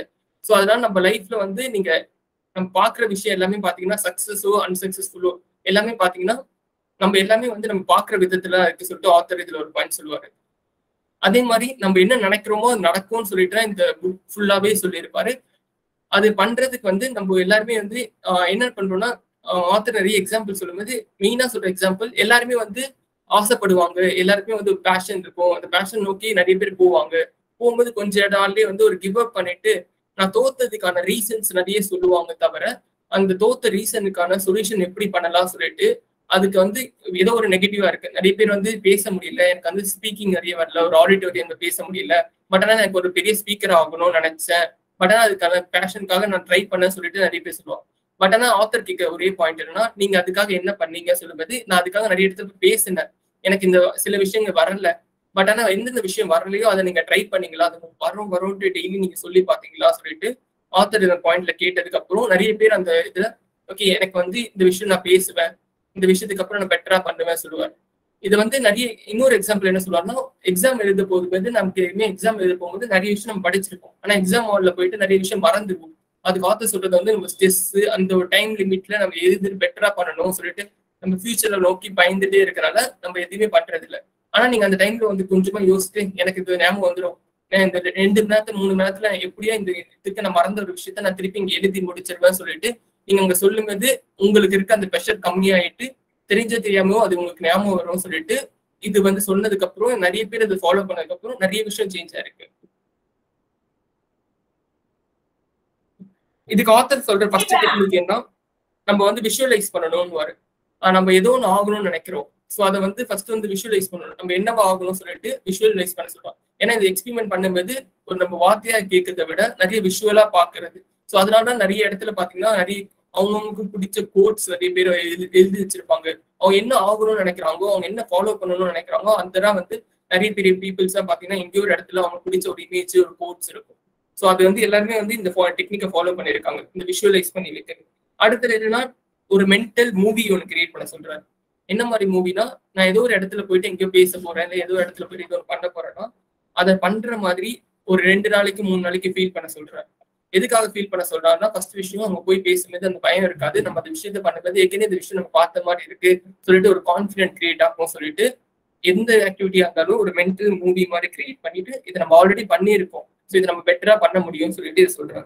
ஸோ அதனால நம்ம லைஃப்ல வந்து நீங்க நம்ம பாக்குற விஷயம் எல்லாமே பாத்தீங்கன்னா சக்சஸோ அன்சக்சஸ்ஃபுல்லோ எல்லாமே பாத்தீங்கன்னா நம்ம எல்லாமே வந்து நம்ம பாக்குற விதத்துல இருக்கு சொல்லிட்டு ஆத்தர் இதுல ஒரு பாயிண்ட் சொல்லுவாரு அதே மாதிரி நம்ம என்ன நினைக்கிறோமோ அது நடக்கும்னு சொல்லிட்டு தான் இந்த புக் ஃபுல்லாவே சொல்லியிருப்பாரு அது பண்றதுக்கு வந்து நம்ம எல்லாருமே வந்து என்ன பண்றோம்னா ஆத்தர் நிறைய எக்ஸாம்பிள் சொல்லும்போது மெயினா சொல்ற எக்ஸாம்பிள் எல்லாருமே வந்து ஆசைப்படுவாங்க எல்லாருக்குமே வந்து ஒரு பேஷன் இருக்கும் அந்த பேஷன் நோக்கி நிறைய பேர் போவாங்க போகும்போது கொஞ்ச நாள்லயே வந்து ஒரு கிவ் அப் பண்ணிட்டு நான் தோத்ததுக்கான ரீசன்ஸ் நிறைய சொல்லுவாங்க தவிர அந்த தோத்த ரீசனுக்கான சொல்யூஷன் எப்படி பண்ணலாம் சொல்லிட்டு அதுக்கு வந்து ஏதோ ஒரு நெகட்டிவா இருக்கு நிறைய பேர் வந்து பேச முடியல எனக்கு வந்து ஸ்பீக்கிங் நிறைய வரல ஒரு ஆடிட்டோரியம் பேச முடியல பட் ஆனால் எனக்கு ஒரு பெரிய ஸ்பீக்கர் ஆகணும்னு நினைச்சேன் பட் ஆனால் அதுக்கான பேஷனுக்காக நான் ட்ரை பண்ண சொல்லிட்டு நிறைய பேர் சொல்லுவாங்க பட் ஆனால் ஆத்தர் கேட்க ஒரே பாயிண்ட் என்னன்னா நீங்க அதுக்காக என்ன பண்ணீங்க சொல்லும்போது நான் அதுக்காக நிறைய இடத்துல பேசினேன் எனக்கு இந்த சில விஷயங்கள் வரல பட் ஆனா எந்தெந்த விஷயம் வரலையோ அதை நீங்க ட்ரை பண்ணீங்களா அது வரும் வரும்ட்டு டெய்லி நீங்க சொல்லி பாத்தீங்களா சொல்லிட்டு ஆத்தர் இந்த பாயிண்ட்ல கேட்டதுக்கு அப்புறம் நிறைய பேர் அந்த இதுல ஓகே எனக்கு வந்து இந்த விஷயம் நான் பேசுவேன் இந்த விஷயத்துக்கு அப்புறம் நான் பெட்டரா பண்ணுவேன் சொல்லுவார் இது வந்து நிறைய இன்னொரு எக்ஸாம்பிள் என்ன சொல்லுவாருன்னா எக்ஸாம் எழுத போகும்போது நமக்கு எதுவுமே எக்ஸாம் எழுத போகும்போது நிறைய விஷயம் நம்ம படிச்சிருப்போம் ஆனா எக்ஸாம் ஹால்ல போயிட்டு நிறைய விஷயம் மறந்துருவோம் அதுக்கு ஆத்தர் சொல்றது வந்து நம்ம ஸ்ட்ரெஸ் அந்த ஒரு டைம் லிமிட்ல நம்ம எழுதி பெட்டரா பண்ணணும் சொல்லிட்டு நம்ம ஃபியூச்சர்ல நோக்கி பயந்துட்டே இருக்கிறனால நம்ம எதுவுமே பண்றது இல்லை ஆனா நீங்க அந்த டைம்ல வந்து கொஞ்சமா யோசிச்சு எனக்கு இது ஞாபகம் வந்துடும் இந்த ரெண்டு மணி நேரத்துல மூணு மணி நேரத்துல எப்படியா இந்த இதுக்கு நான் மறந்த ஒரு விஷயத்த நான் திருப்பி இங்க எழுதி முடிச்சிருவேன் சொல்லிட்டு நீங்க அங்க சொல்லும்போது உங்களுக்கு இருக்க அந்த ப்ரெஷர் கம்மியாயிட்டு தெரிஞ்ச தெரியாமோ அது உங்களுக்கு ஞாபகம் வரும் சொல்லிட்டு இது வந்து சொன்னதுக்கு அப்புறம் நிறைய பேர் அதை ஃபாலோ பண்ணதுக்கு அப்புறம் நிறைய விஷயம் சேஞ்ச் ஆயிருக்கு இதுக்கு ஆத்தர் சொல்ற ஃபர்ஸ்ட் டெக்னிக் என்ன நம்ம வந்து விஷுவலைஸ் பண்ணணும்னு நம்ம ஏதோ ஒன்று ஆகணும்னு நினைக்கிறோம் ஸோ அதை வந்து ஃபர்ஸ்ட் வந்து விஷுவலைஸ் பண்ணணும் நம்ம என்னவா ஆகணும்னு சொல்லிட்டு விஷுவலைஸ் பண்ண சொல்லுவோம் ஏன்னா இது எக்ஸ்பிரிமெண்ட் பண்ணும்போது ஒரு நம்ம வார்த்தையா கேட்கறத விட நிறைய விஷுவலா பாக்குறது ஸோ அதனால தான் நிறைய இடத்துல பாத்தீங்கன்னா நிறைய அவங்கவுங்களுக்கு பிடிச்ச கோட்ஸ் நிறைய பேர் எழுதி எழுதி வச்சிருப்பாங்க அவங்க என்ன ஆகணும்னு நினைக்கிறாங்களோ அவங்க என்ன ஃபாலோ பண்ணணும்னு நினைக்கிறாங்களோ அந்த வந்து நிறைய பெரிய பீப்புள்ஸா பாத்தீங்கன்னா எங்கேயோ ஒரு இடத்துல அவங்க பிடிச்ச ஒரு இமேஜ் ஒரு கோட்ஸ் இருக்கும் ஸோ அது வந்து எல்லாருமே வந்து இந்த டெக்னிக்கை ஃபாலோ பண்ணியிருக்காங்க இந்த விஷுவலைஸ் பண்ணி வைக்கிறது அடுத்தது என்னன்னா ஒரு மென்டல் மூவி ஒன்று கிரியேட் பண்ண சொல்றாரு என்ன மாதிரி மூவினா நான் ஏதோ ஒரு இடத்துல போயிட்டு எங்கேயோ பேச போறேன் இல்லை ஏதோ இடத்துல போயிட்டு ஏதோ பண்ண போறேன்னா அதை பண்ற மாதிரி ஒரு ரெண்டு நாளைக்கு மூணு நாளைக்கு ஃபீல் பண்ண சொல்றேன் எதுக்காக ஃபீல் பண்ண சொல்றாருன்னா ஃபர்ஸ்ட் விஷயம் அவங்க போய் பேசும்போது அந்த பயம் இருக்காது நம்ம அந்த விஷயத்த பண்ணும்போது ஏற்கனவே இந்த விஷயம் நம்ம பார்த்த மாதிரி இருக்கு சொல்லிட்டு ஒரு கான்ஃபிடென்ட் கிரியேட் ஆகும் சொல்லிட்டு எந்த ஆக்டிவிட்டியா இருந்தாலும் ஒரு மென்டல் மூவி மாதிரி கிரியேட் பண்ணிட்டு இதை நம்ம ஆல்ரெடி பண்ணியிருக்கோம் ஸோ இதை நம்ம பெட்டரா பண்ண முடியும்னு சொல்லிட்டு இதை சொல்றாரு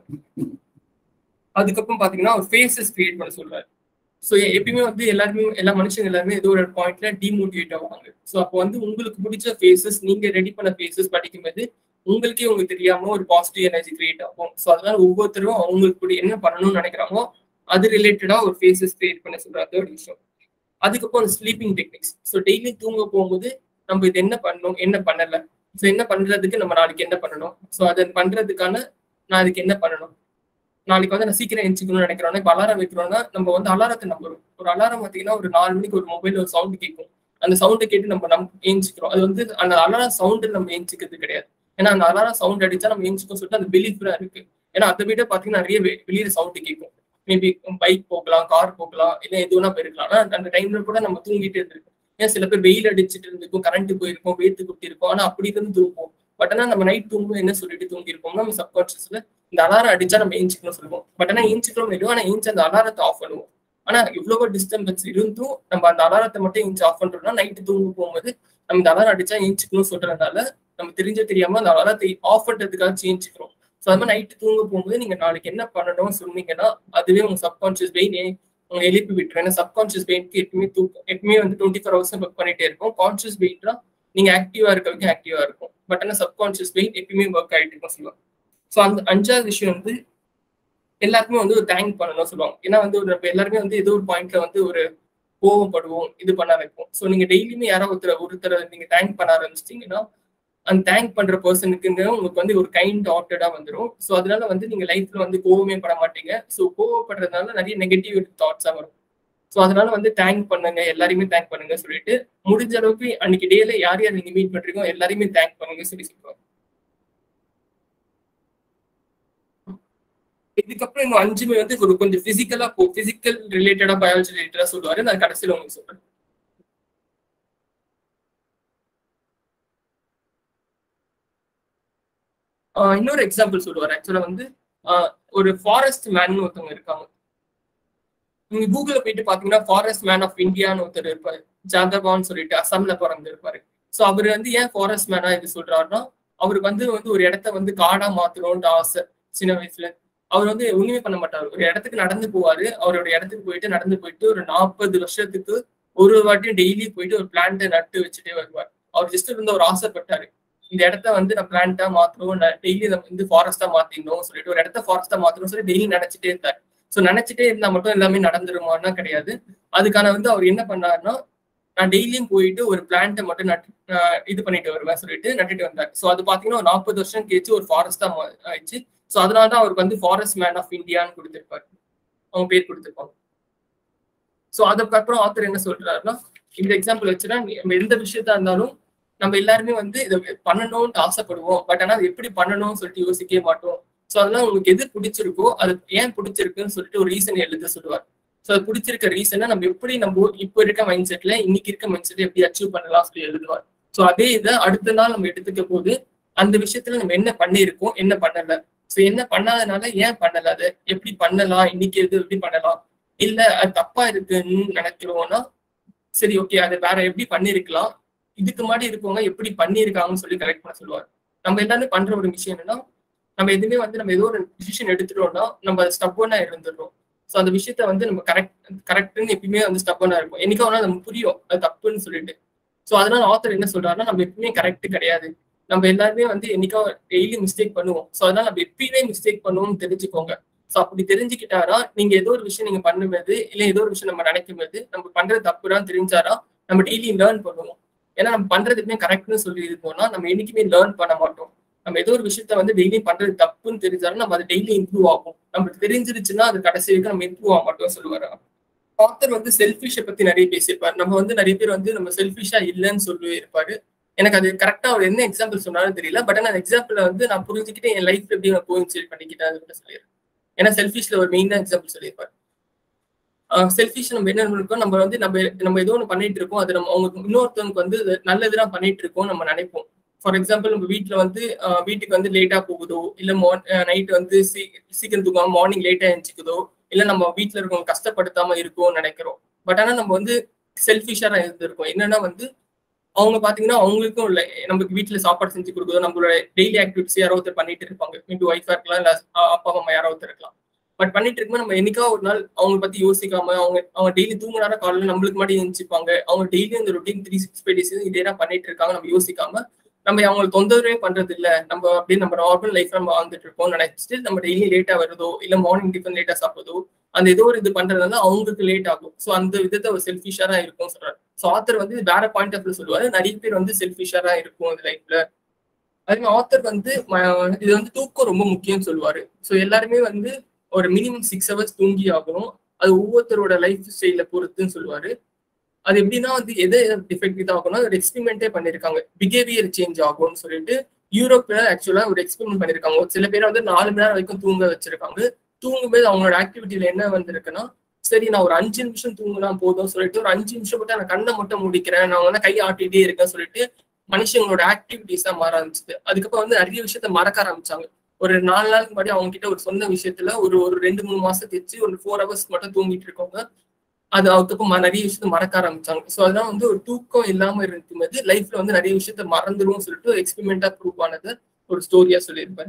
அதுக்கப்புறம் பாத்தீங்கன்னா ஒரு ஃபேஸஸ் கிரியேட் பண்ண சொல்றாரு ஸோ எப்பயுமே வந்து எல்லாருமே எல்லா மனுஷங்க எல்லாருமே ஏதோ ஒரு பாயிண்ட்ல டிமோட்டிவேட் ஆவாங்க ஸோ அப்போ வந்து உங்களுக்கு பிடிச்ச ஃபேஸஸ் நீங்க ரெடி பண்ண ஃபேஸஸ் படிக்கும்போது உங்களுக்கே உங்களுக்கு தெரியாம ஒரு பாசிட்டிவ் எனர்ஜி கிரியேட் ஆகும் ஸோ அதனால ஒவ்வொருத்தரும் அவங்களுக்கு என்ன பண்ணணும்னு நினைக்கிறாங்களோ அது ரிலேட்டடா ஒரு ஃபேஸஸ் கிரியேட் பண்ண சொல்றாரு ஒரு விஷயம் அதுக்கப்புறம் ஸ்லீப்பிங் டெக்னிக்ஸ் ஸோ டெய்லி தூங்க போகும்போது நம்ம இது என்ன பண்ணணும் என்ன பண்ணல ஸோ என்ன பண்றதுக்கு நம்ம நாளைக்கு என்ன பண்ணணும் ஸோ அதை பண்றதுக்கான நான் அதுக்கு என்ன பண்ணணும் நாளைக்கு வந்து நான் சீக்கிரம் எழுச்சிக்கணும்னு நினைக்கிறோம்னா இப்போ அலாரம் வைக்கிறோம்னா நம்ம வந்து அலாரத்தை நம்புறோம் ஒரு அலாரம் பார்த்தீங்கன்னா ஒரு நாலு மணிக்கு ஒரு மொபைல் ஒரு சவுண்ட் கேட்கும் அந்த சவுண்டை கேட்டு நம்ம நம் ஏஞ்சிக்கிறோம் அது வந்து அந்த அலாரம் சவுண்டு நம்ம ஏஞ்சிக்கிறது கிடையாது ஏன்னா அந்த அலாரம் சவுண்ட் அடிச்சா நம்ம ஏஞ்சிக்கும் சொல்லிட்டு அந்த பிலீஃப்ல இருக்கு ஏன்னா அதை விட பாத்தீங்கன்னா நிறைய வெளியில சவுண்டு கேட்கும் மேபி பைக் போகலாம் கார் போகலாம் இல்லை எதுனா போயிருக்கலாம் ஆனா அந்த டைம்ல கூட நம்ம தூங்கிட்டே இருந்திருக்கோம் ஏன் சில பேர் வெயில் அடிச்சுட்டு இருந்திருக்கும் கரண்ட் போயிருக்கும் வேத்து குட்டி இருக்கும் ஆனா அப்படி இருந்து தூங்குவோம் பட் ஆனா நம்ம நைட் தூங்கும்போது என்ன சொல்லிட்டு தூங்கி இருக்கோம்னா நம்ம சப்கான்சியஸ்ல இந்த அலாரம் அடிச்சா நம்ம ஏஞ்சிக்கணும் சொல்லுவோம் பட் ஆனா ஏஞ்சிக்கணும் இல்லையோ ஆனா ஏஞ்சி அந்த அலாரத்தை ஆஃப் பண்ணுவோம் ஆனா இவ்வளவு டிஸ்டர்பன்ஸ் இருந்தும் நம்ம அந்த அலாரத்தை மட்டும் ஏஞ்சி ஆஃப் பண்றோம்னா நைட்டு தூங்க போகும்போது நம்ம இந்த அலாரம் அடிச்சா ஏஞ்சிக்கணும் சொல்றதுனால நம்ம தெரிஞ்ச தெரியாம அந்த அலாரத்தை ஆஃப் பண்றதுக்காக சேஞ்சுக்கிறோம் ஸோ அது மாதிரி நைட்டு தூங்க போகும்போது நீங்க நாளைக்கு என்ன பண்ணணும்னு சொன்னீங்கன்னா அதுவே உங்க சப்கான்சியஸ் பிரெயின் உங்க எழுப்பி விட்டுரும் ஏன்னா சப்கான்சியஸ் பிரெயின்க்கு எப்பவுமே தூக்கம் எப்பவுமே வந்து டுவெண்ட்டி ஃபோர் ஹவர்ஸ் ஒர்க் பண்ணிட்டே இருக்கும் கான்சியஸ் பிரெயின்னா நீங்க ஆக்டிவா இருக்க வரைக்கும் ஆக்டிவா இருக்கும் பட் ஆனால் சப்கான்சியஸ் பிரெயின் எப்பயுமே ஒர்க் ஆகிட்டு இருக்கும் சொல்லுவாங்க ஸோ அந்த அஞ்சாவது விஷயம் வந்து எல்லாருக்குமே வந்து ஒரு தேங்க் பண்ணணும் சொல்லுவாங்க ஏன்னா வந்து ஒரு நம்ம எல்லாருமே வந்து ஏதோ ஒரு பாயிண்ட்ல வந்து ஒரு கோவப்படுவோம் இது பண்ண வைப்போம் ஸோ நீங்க டெய்லியுமே யாரோ ஒருத்தர் ஒருத்தரை நீங்க தேங்க் பண்ண ஆரம்பிச்சிட்டீங்கன்னா அந்த தேங்க் பண்ற பர்சனுக்குங்க உங்களுக்கு வந்து ஒரு கைண்ட் ஆர்டடா வந்துடும் ஸோ அதனால வந்து நீங்க லைஃப்ல வந்து கோவமே பட மாட்டீங்க ஸோ கோவப்படுறதுனால நிறைய நெகட்டிவ் தாட்ஸா வரும் ஸோ அதனால வந்து தேங்க் பண்ணுங்க எல்லாரையுமே தேங்க் பண்ணுங்க சொல்லிட்டு முடிஞ்ச அளவுக்கு அன்னைக்கு டேல யார் யார் நீங்க மீட் பண்றீங்களோ எல்லாரையுமே தேங்க் பண்ணுங்க சொல்லி சொல்லுவாங்க இதுக்கப்புறம் இன்னும் அஞ்சுமே வந்து ஒரு கொஞ்சம் பிசிக்கலா போ பிசிக்கல் ரிலேட்டடா பயாலஜி ரிலேட்டடா சொல்லுவாரு நான் கடைசியில் உங்களுக்கு சொல்றேன் இன்னொரு எக்ஸாம்பிள் சொல்லுவார் ஆக்சுவலா வந்து ஒரு ஃபாரஸ்ட் மேன் ஒருத்தவங்க இருக்காங்க நீங்க கூகுள்ல போயிட்டு பாத்தீங்கன்னா ஃபாரஸ்ட் மேன் ஆஃப் இந்தியான்னு ஒருத்தர் இருப்பாரு ஜாதவான்னு சொல்லிட்டு அசாம்ல பிறந்து இருப்பாரு சோ அவர் வந்து ஏன் ஃபாரஸ்ட் மேனா இது சொல்றாருன்னா அவருக்கு வந்து வந்து ஒரு இடத்த வந்து காடா மாத்தணும்னு ஆசை சின்ன வயசுல அவர் வந்து ஒண்ணுமே பண்ண மாட்டார் ஒரு இடத்துக்கு நடந்து போவாரு அவரோட இடத்துக்கு போயிட்டு நடந்து போயிட்டு ஒரு நாற்பது வருஷத்துக்கு ஒரு வாட்டியும் டெய்லி போயிட்டு ஒரு பிளான்ட்டை நட்டு வச்சுட்டே வருவார் அவர் ஜஸ்ட் வந்து ஒரு ஆசைப்பட்டாரு இந்த இடத்த வந்து நான் பிளான்ட்டா மாத்தணும் டெய்லி நம்ம வந்து ஃபாரஸ்டா மாத்திடணும் சொல்லிட்டு ஒரு இடத்த ஃபாரஸ்டா மாத்தணும் சொல்லி டெய்லி நினைச்சிட்டே இருந்தார் ஸோ நினைச்சிட்டே இருந்தா மட்டும் எல்லாமே நடந்துருமான்னா கிடையாது அதுக்கான வந்து அவர் என்ன பண்ணாருன்னா நான் டெய்லியும் போயிட்டு ஒரு பிளான்ட்டை மட்டும் நட்டு இது பண்ணிட்டு வருவேன் சொல்லிட்டு நட்டுட்டு வந்தார் ஸோ அது பாத்தீங்கன்னா ஒரு நாற்பது வருஷம் கழிச்சு ஒரு ஃபாரஸ்டா ஆயிடுச்சு ஸோ அதனால தான் அவருக்கு வந்து ஃபாரஸ்ட் மேன் ஆஃப் இந்தியான்னு கொடுத்திருப்பாரு அவங்க பேர் கொடுத்திருப்பாங்க ஸோ அதுக்கப்புறம் ஆத்தர் என்ன சொல்றாருன்னா இந்த எக்ஸாம்பிள் வச்சுன்னா நம்ம எந்த விஷயத்தா இருந்தாலும் நம்ம எல்லாருமே வந்து இதை பண்ணணும்னு ஆசைப்படுவோம் பட் ஆனால் அது எப்படி பண்ணணும்னு சொல்லிட்டு யோசிக்கவே மாட்டோம் ஸோ அதெல்லாம் உங்களுக்கு எது பிடிச்சிருக்கோ அது ஏன் பிடிச்சிருக்குன்னு சொல்லிட்டு ஒரு ரீசன் எழுத சொல்லுவார் ஸோ அது பிடிச்சிருக்க ரீசனை நம்ம எப்படி நம்ம இப்போ இருக்க மைண்ட் செட்ல இன்னைக்கு இருக்க மைண்ட் செட்ல எப்படி அச்சீவ் பண்ணலாம் சொல்லி எழுதுவார் ஸோ அதே இதை அடுத்த நாள் நம்ம எடுத்துக்க போது அந்த விஷயத்துல நம்ம என்ன பண்ணியிருக்கோம் என்ன பண்ணல ஸோ என்ன பண்ணாதனால ஏன் பண்ணல அதை எப்படி பண்ணலாம் இன்னைக்கு எது எப்படி பண்ணலாம் இல்ல அது தப்பா இருக்குன்னு நினைக்கிறோம்னா சரி ஓகே அதை வேற எப்படி பண்ணிருக்கலாம் இதுக்கு முன்னாடி இருக்கவங்க எப்படி பண்ணியிருக்காங்கன்னு சொல்லி கரெக்ட் பண்ண சொல்லுவார் நம்ம எல்லாமே பண்ற ஒரு விஷயம் என்னன்னா நம்ம எதுவுமே வந்து நம்ம ஏதோ ஒரு டிசிஷன் எடுத்துட்டோம்னா நம்ம அது ஸ்டப்போனா இருந்துடுறோம் ஸோ அந்த விஷயத்த வந்து நம்ம கரெக்ட் கரெக்ட்னு எப்பயுமே வந்து ஸ்டப்போனா இருக்கும் என்னைக்கோ ஆனால் நமக்கு புரியும் அது தப்புன்னு சொல்லிட்டு ஸோ அதனால ஆத்தர் என்ன சொல்றாருன்னா நம்ம எப்பயுமே கரெக்ட் கிடையாது நம்ம எல்லாருமே வந்து என்னைக்கோ டெய்லி மிஸ்டேக் பண்ணுவோம் ஸோ அதனால நம்ம எப்பயுமே மிஸ்டேக் பண்ணுவோம்னு தெரிஞ்சுக்கோங்க ஸோ அப்படி தெரிஞ்சுக்கிட்டாரா நீங்க ஏதோ ஒரு விஷயம் நீங்க பண்ணும்போது இல்ல ஏதோ ஒரு விஷயம் நம்ம நினைக்கும் போது நம்ம பண்றது தப்புதான் தெரிஞ்சாரா நம்ம டெய்லி லேர்ன் பண்ணுவோம் ஏன்னா நம்ம பண்றதுக்குமே கரெக்ட்னு சொல்லி இருக்கோம்னா நம்ம என்னைக்குமே லேர்ன் பண்ண மாட்டோம் நம்ம ஏதோ ஒரு விஷயத்த வந்து டெய்லி பண்றது தப்புன்னு தெரிஞ்சாலும் நம்ம அது டெய்லி இம்ப்ரூவ் ஆகும் நமக்கு தெரிஞ்சிருச்சுன்னா அது கடைசி வரைக்கும் நம்ம இம்ப்ரூவ் ஆக மாட்டோம் சொல்லுவாரு ஆத்தர் வந்து செல்ஃபிஷை பத்தி நிறைய பேசியிருப்பாரு நம்ம வந்து நிறைய பேர் வந்து நம்ம செல்ஃபிஷா இல்லைன்னு சொல்லி இருப்பாரு எனக்கு அது கரெக்டா அவர் என்ன எக்ஸாம்பிள் சொன்னாலும் தெரியல பட் ஆனால் எக்ஸாம்பிள் வந்து நான் புரிஞ்சுக்கிட்டு என் லைஃப் எப்படி நான் கோயின்சைட் பண்ணிக்கிட்டேன் அது கூட சொல்லிடுறேன் ஏன்னா செல்ஃபிஷ்ல ஒரு மெயினாக எக்ஸாம்பிள் சொல்லியிருப்பாரு செல்ஃபிஷ் நம்ம என்ன இருக்கோம் நம்ம வந்து நம்ம நம்ம ஏதோ ஒன்று பண்ணிட்டு இருக்கோம் அது நம்ம அவங்க இன்னொருத்தவங்க வந்து நல்லதுதான் பண்ணிட்டு இருக்கோம் நம்ம நினைப்போம் ஃபார் எக்ஸாம்பிள் நம்ம வீட்டில் வந்து வீட்டுக்கு வந்து லேட்டா போகுதோ இல்லை நைட் வந்து சீ சீக்கிரம் தூங்காம மார்னிங் லேட்டா எழுச்சிக்குதோ இல்லை நம்ம வீட்டில் இருக்கவங்க கஷ்டப்படுத்தாம இருக்கோம்னு நினைக்கிறோம் பட் ஆனால் நம்ம வந்து செல்ஃபிஷா இருந்திருக்கோம் என்னன்னா வந்து அவங்க பாத்தீங்கன்னா அவங்களுக்கும் இல்லை நமக்கு வீட்டுல சாப்பாடு செஞ்சு கொடுக்குதோ நம்மளோட டெய்லி ஆக்டிவிட்டிஸ் யாரோ ஒருத்தர் பண்ணிட்டு இருப்பாங்க மேபி ஒய்ஃபா இருக்கலாம் இல்ல அப்பா அம்மா யாரோ ஒருத்தர் இருக்கலாம் பட் பண்ணிட்டு இருக்கும்போது நம்ம என்னைக்கா ஒரு நாள் அவங்க பத்தி யோசிக்காம அவங்க அவங்க டெய்லி தூங்குனார காலையில நம்மளுக்கு முன்னாடி எழுந்திருப்பாங்க அவங்க டெய்லி இந்த routine three six five days இதே தான் பண்ணிட்டு இருக்காங்க நம்ம யோசிக்காம நம்ம அவங்களுக்கு தொந்தரவே பண்றது இல்ல நம்ம அப்படியே நம்ம நார்மல் லைஃப் நம்ம வாழ்ந்துட்டு இருக்கோம் நினைச்சிட்டு நம்ம டெய்லி லேட்டா வருதோ இல்ல மார்னிங் டிஃபன் லேட்டா சாப்பிடுதோ அந்த ஏதோ ஒரு இது பண்றதுனால அவங்களுக்கு லேட் ஆகும் ஸோ அந்த விதத்தை ஒரு செல்ஃபிஷா தான் இருக்கும் சொல்றாரு ஸோ ஆத்தர் வந்து வேற பாயிண்ட் ஆஃப் வியூ சொல்லுவாரு நிறைய பேர் வந்து செல்ஃபிஷா தான் இருக்கும் அந்த லைஃப்ல அதே மாதிரி ஆத்தர் வந்து இது வந்து தூக்கம் ரொம்ப முக்கியம்னு சொல்லுவாரு ஸோ எல்லாருமே வந்து ஒரு மினிமம் சிக்ஸ் ஹவர்ஸ் தூங்கி ஆகணும் அது ஒவ்வொருத்தரோட லைஃப் ஸ்டைல பொறுத்துன்னு சொல்லுவாரு அது எப்படின்னா வந்து எதை டிஃபெக்ட் ஆகும்னா ஒரு எக்ஸ்பெரிமெண்டே பண்ணிருக்காங்க பிஹேவியர் சேஞ்ச் ஆகும்னு சொல்லிட்டு யூரோப்ல ஆக்சுவலா ஒரு எக்ஸ்பெரிமெண்ட் பண்ணிருக்காங்க சில பேர் வந்து நாலு மணி நேரம் வரைக்கும் தூங்க வச்சிருக்காங்க தூங்கும்போது அவங்களோட ஆக்டிவிட்டியில என்ன வந்திருக்குன்னா சரி நான் ஒரு அஞ்சு நிமிஷம் தூங்கினா போதும் சொல்லிட்டு ஒரு அஞ்சு நிமிஷம் மட்டும் நான் கண்ணை மட்டும் முடிக்கிறேன் நான் வந்து கை ஆட்டிட்டே இருக்கேன் சொல்லிட்டு மனுஷங்களோட ஆக்டிவிட்டிஸ் தான் மாற ஆரம்பிச்சது அதுக்கப்புறம் வந்து நிறைய விஷயத்த மறக்க ஆரம்பிச்சாங்க ஒரு நாலு நாளுக்கு முன்னாடி அவங்க கிட்ட ஒரு சொன்ன விஷயத்துல ஒரு ஒரு ரெண்டு மூணு மாசம் வச்சு ஒரு ஃபோர் ஹவர்ஸ் மட்டும் தூங்கிட்டு இருக்கவங்க அது அதுக்கப்புறம் நிறைய விஷயத்த மறக்க ஆரம்பிச்சாங்க ஸோ அதெல்லாம் வந்து ஒரு தூக்கம் இல்லாம இருக்கும்போது லைஃப்ல வந்து நிறைய விஷயத்த மறந்துடும் சொல்லிட்டு ஒரு எக்ஸ்பெரிமெண்டா ப்ரூவ் ஆனது ஒரு ஸ்டோரியா சொல்லியிருப்பேன்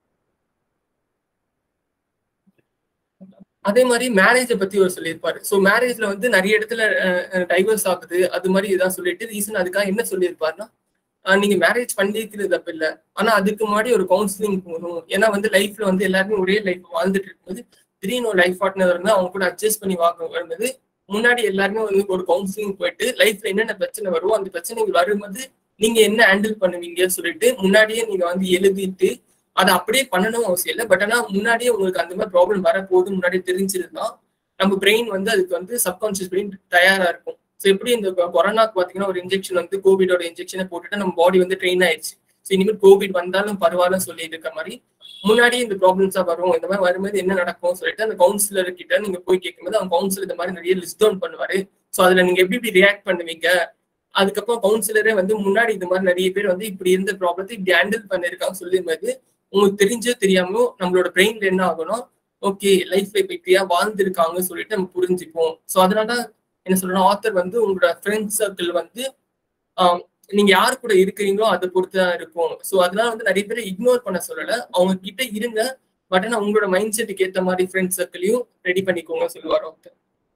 அதே மாதிரி மேரேஜை பத்தி ஒரு சொல்லியிருப்பாரு ஸோ மேரேஜ்ல வந்து நிறைய இடத்துல டைவர்ஸ் ஆகுது அது மாதிரி இதான் சொல்லிட்டு ரீசன் அதுக்காக என்ன சொல்லியிருப்பாருன்னா நீங்க மேரேஜ் பண்ணிக்கிறது தப்பு இல்லை ஆனா அதுக்கு முன்னாடி ஒரு கவுன்சிலிங் போகணும் ஏன்னா வந்து லைஃப்ல வந்து எல்லாருமே ஒரே லைஃப் வாழ்ந்துட்டு இருக்கும்போது திடீர்னு ஒரு லைஃப் பார்ட்னர் வந்து அவங்க கூட அட்ஜஸ்ட் பண்ணி வாங்க வரும்போது முன்னாடி எல்லாருமே வந்து ஒரு கவுன்சிலிங் போயிட்டு லைஃப்ல என்னென்ன பிரச்சனை வரும் அந்த பிரச்சனைகள் வரும்போது நீங்க என்ன ஹேண்டில் பண்ணுவீங்கன்னு சொல்லிட்டு முன்னாடியே நீங்க வந்து எழுதிட்டு அதை அப்படியே பண்ணணும் அவசியம் இல்லை பட் ஆனா முன்னாடியே உங்களுக்கு அந்த மாதிரி ப்ராப்ளம் வரப்போகுது முன்னாடியே தெரிஞ்சிருந்தா நம்ம பிரெயின் வந்து அதுக்கு வந்து சப்கான்சியஸ் பிரெயின் தயாரா இருக்கும் ஸோ எப்படி இந்த கொரோனாக்கு பார்த்தீங்கன்னா ஒரு இன்ஜெக்ஷன் வந்து கோவிடோட இன்ஜெக்ஷனை போட்டுட்டு நம்ம பாடி வந்து ட்ரெயின் ஆயிடுச்சு ஸோ இனிமேல் கோவிட் வந்தாலும் பரவாயில்லன்னு சொல்லி இருக்க மாதிரி முன்னாடியே இந்த ப்ராப்ளம்ஸா வரும் இந்த மாதிரி வரும்போது என்ன நடக்கும் சொல்லிட்டு அந்த கவுன்சிலர் கிட்ட நீங்க போய் கேட்கும்போது அவங்க கவுன்சிலர் இந்த மாதிரி நிறைய லிஸ்ட் டவுன் பண்ணுவாரு ஸோ அதுல நீங்க எப்படி எப்படி ரியாக்ட் பண்ணுவீங்க அதுக்கப்புறம் கவுன்சிலரே வந்து முன்னாடி இந்த மாதிரி நிறைய பேர் வந்து இப்படி இருந்த ப்ராப்ளத்தை இப்படி ஹேண்டில் பண்ணிருக்காங்க சொல்லும்போது உங்களுக்கு தெரிஞ்சோ தெரியாமோ நம்மளோட பிரெயின்ல என்ன ஆகணும் ஓகே லைஃப் இப்ப இப்படியா வாழ்ந்திருக்காங்கன்னு சொல்லிட்டு நம்ம புரிஞ்சுப்போம் ஸோ அதனால என்ன சொல்றேன் ஆத்தர் வந்து உங்களோட ஃப்ரெண்ட்ஸ் சர்க்கிள் வந்து நீங்க யார் கூட இருக்கிறீங்களோ அதை பொறுத்து தான் இருக்கும் ஸோ அதனால வந்து நிறைய பேரை இக்னோர் பண்ண சொல்லல அவங்க கிட்ட இருங்க பட் ஆனால் உங்களோட மைண்ட் செட்டுக்கு ஏற்ற மாதிரி ஃப்ரெண்ட்ஸ் சர்க்கிளையும் ரெடி பண்ணிக்கோங்க சொல்லுவார் ஆத்தர்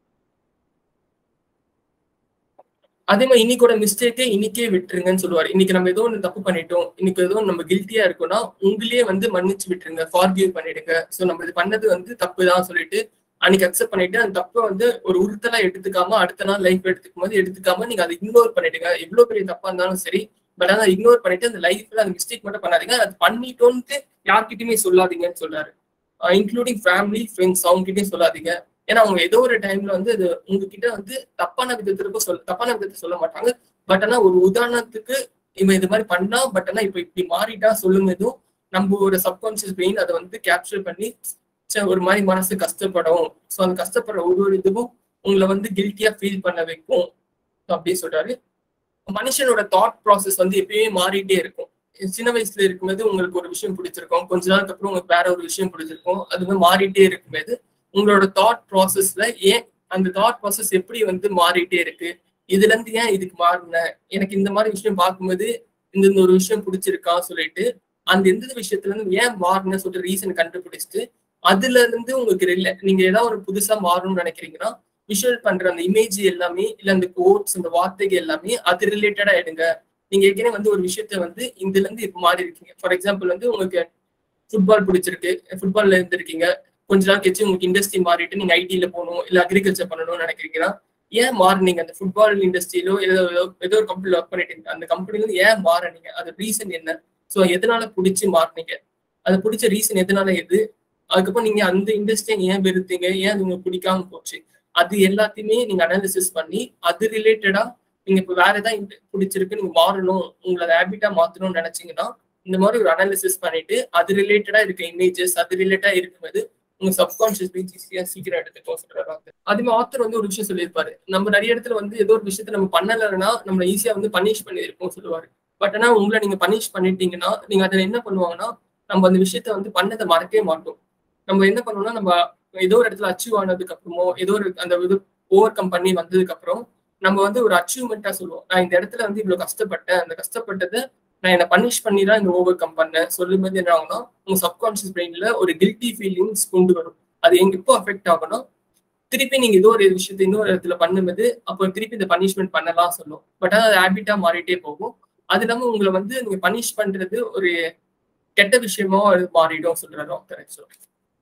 அதே மாதிரி இன்னைக்கோட மிஸ்டேக்கே இன்னைக்கே விட்டுருங்கன்னு சொல்லுவார் இன்னைக்கு நம்ம ஏதோ ஒன்று தப்பு பண்ணிட்டோம் இன்னைக்கு ஏதோ நம்ம கில்ட்டியா இருக்கோம்னா உங்களே வந்து மன்னிச்சு விட்டுருங்க ஃபார்கிவ் பண்ணிடுங்க ஸோ நம்ம இது பண்ணது வந்து தப்பு தான் சொல்லிட்டு அன்னைக்கு அக்செப்ட் பண்ணிட்டு அந்த தப்பை வந்து ஒரு உறுத்தலா எடுத்துக்காம அடுத்த நாள் லைஃப் எடுத்துக்கும் போது எடுத்துக்காம நீங்க அதை இக்னோர் பண்ணிடுங்க எவ்வளவு பெரிய தப்பா இருந்தாலும் சரி பட் ஆனால் இக்னோர் பண்ணிட்டு அந்த லைஃப்ல அந்த மிஸ்டேக் மட்டும் பண்ணாதீங்க அது பண்ணிட்டோன்ட்டு யார்கிட்டயுமே சொல்லாதீங்கன்னு சொல்றாரு இன்க்ளூடிங் ஃபேமிலி ஃப்ரெண்ட்ஸ் அவங்க கிட்டயும் சொல்லாதீங்க ஏன்னா அவங்க ஏதோ ஒரு டைம்ல வந்து அது உங்ககிட்ட வந்து தப்பான விதத்திற்கும் சொல்ல தப்பான விதத்தை சொல்ல மாட்டாங்க பட் ஆனா ஒரு உதாரணத்துக்கு இவன் இது மாதிரி பண்ணா பட் ஆனா இப்ப இப்படி மாறிட்டா சொல்லும் போதும் நம்ம ஒரு சப்கான்சியஸ் பிரெயின் அதை வந்து கேப்சர் பண்ணி ஒரு மாதிரி மனசு கஷ்டப்படும் ஸோ அந்த கஷ்டப்படுற ஒரு ஒரு இதுவும் உங்களை வந்து கில்ட்டியா ஃபீல் பண்ண வைக்கும் அப்படின்னு சொல்றாரு மனுஷனோட தாட் ப்ராசஸ் வந்து எப்பயுமே மாறிட்டே இருக்கும் சின்ன வயசுல இருக்கும்போது உங்களுக்கு ஒரு விஷயம் பிடிச்சிருக்கும் கொஞ்ச நாளுக்கு அப்புறம் உங்களுக்கு வேற ஒரு விஷயம் பிடிச்சிருக்கும் அது வந்து மாறிட்டே இருக்கும்போது உங்களோட தாட் ப்ராசஸ்ல ஏன் அந்த தாட் ப்ராசஸ் எப்படி வந்து மாறிட்டே இருக்கு இதுல இருந்து ஏன் இதுக்கு மாறின எனக்கு இந்த மாதிரி விஷயம் பார்க்கும்போது இந்த இந்த ஒரு விஷயம் பிடிச்சிருக்கா சொல்லிட்டு அந்த எந்த விஷயத்துல இருந்து ஏன் மாறின சொல்லிட்டு ரீசன் கண்டுபிடிச்சிட்டு அதுல இருந்து உங்களுக்கு இல்ல நீங்க ஏதாவது ஒரு புதுசா மாறணும்னு நினைக்கிறீங்கன்னா விஷுவல் பண்ற அந்த இமேஜ் எல்லாமே இல்ல அந்த கோட்ஸ் அந்த வார்த்தைகள் எல்லாமே அது ரிலேட்டடா எடுங்க நீங்க ஏற்கனவே வந்து ஒரு விஷயத்த வந்து இதுல இருந்து இப்ப மாறி இருக்கீங்க ஃபார் எக்ஸாம்பிள் வந்து உங்களுக்கு ஃபுட்பால் பிடிச்சிருக்கு ஃபுட்பால்ல இருந்திருக்கீங்க கொஞ்ச நாள் கழிச்சு உங்களுக்கு இண்டஸ்ட்ரி மாறிட்டு நீங்க ஐடியில போகணும் இல்ல அக்ரிகல்ச்சர் பண்ணணும்னு நினைக்கிறீங்கன்னா ஏன் மாறினீங்க அந்த ஃபுட்பால் இண்டஸ்ட்ரியிலோ ஏதோ ஏதோ ஒரு கம்பெனில ஒர்க் பண்ணிட்டு இருந்தீங்க அந்த கம்பெனில இருந்து ஏன் மாறினீங்க அது ரீசன் என்ன ஸோ எதனால பிடிச்சி மாறினீங்க அது பிடிச்ச ரீசன் எதனால எது அதுக்கப்புறம் நீங்க அந்த இண்டஸ்ட்ரியை ஏன் வெறுத்தீங்க ஏன் அது உங்களுக்கு பிடிக்காம போச்சு அது எல்லாத்தையுமே நீங்க அனாலிசிஸ் பண்ணி அது ரிலேட்டடா நீங்க இப்ப வேற ஏதாவது பிடிச்சிருக்கு நீங்க மாறணும் உங்களோட ஹேபிட்டா மாத்தணும்னு நினைச்சீங்கன்னா இந்த மாதிரி ஒரு அனாலிசிஸ் பண்ணிட்டு அது ரிலேட்டடா இருக்க இமேஜஸ் அது ரிலேட்டடா இருக்கும்போது உங்க சப்கான்சியஸ் பிரெயின் ஈஸியா சீக்கிரம் எடுத்துக்கோ சொல்றாரு அதுமே ஆத்தர் வந்து ஒரு விஷயம் சொல்லியிருப்பாரு நம்ம நிறைய இடத்துல வந்து ஏதோ ஒரு விஷயத்த நம்ம பண்ணலைன்னா நம்ம ஈஸியா வந்து பனிஷ் பண்ணியிருப்போம் சொல்லுவாரு பட் ஆனா உங்களை நீங்க பனிஷ் பண்ணிட்டீங்கன்னா நீங்க அதுல என்ன பண்ணுவாங்கன்னா நம்ம அந்த விஷயத்த வந்து பண்ணதை மறக்கவே மாட்டோம் நம்ம என்ன பண்ணுவோம்னா நம்ம ஏதோ ஒரு இடத்துல அச்சீவ் ஆனதுக்கு அப்புறமோ ஏதோ ஒரு அந்த இது ஓவர் கம் பண்ணி வந்ததுக்கு அப்புறம் நம்ம வந்து ஒரு அச்சீவ்மெண்ட்டா சொல்லுவோம் நான் இந்த இடத்துல வந்து இவ்வளவு கஷ்டப்பட்டேன் அந்த கஷ்டப்பட்டதை நான் என்ன பனிஷ் பண்ணி தான் இந்த ஓவர் கம் பண்ணேன் சொல்லும் போது என்ன ஆகும்னா உங்க சப்கான்சியஸ் பிரெயின்ல ஒரு கில்ட்டி ஃபீலிங்ஸ் கொண்டு வரும் அது எங்க எப்போ அஃபெக்ட் ஆகும்னா திருப்பி நீங்க ஏதோ ஒரு விஷயத்த இன்னொரு இடத்துல பண்ணும்போது அப்போ திருப்பி இந்த பனிஷ்மெண்ட் பண்ணலாம் சொல்லும் பட் அது ஹேபிட்டா மாறிட்டே போகும் அது இல்லாம உங்களை வந்து நீங்க பனிஷ் பண்றது ஒரு கெட்ட விஷயமா மாறிடும் சொல்றாரு டாக்டர் ஆக்சுவலா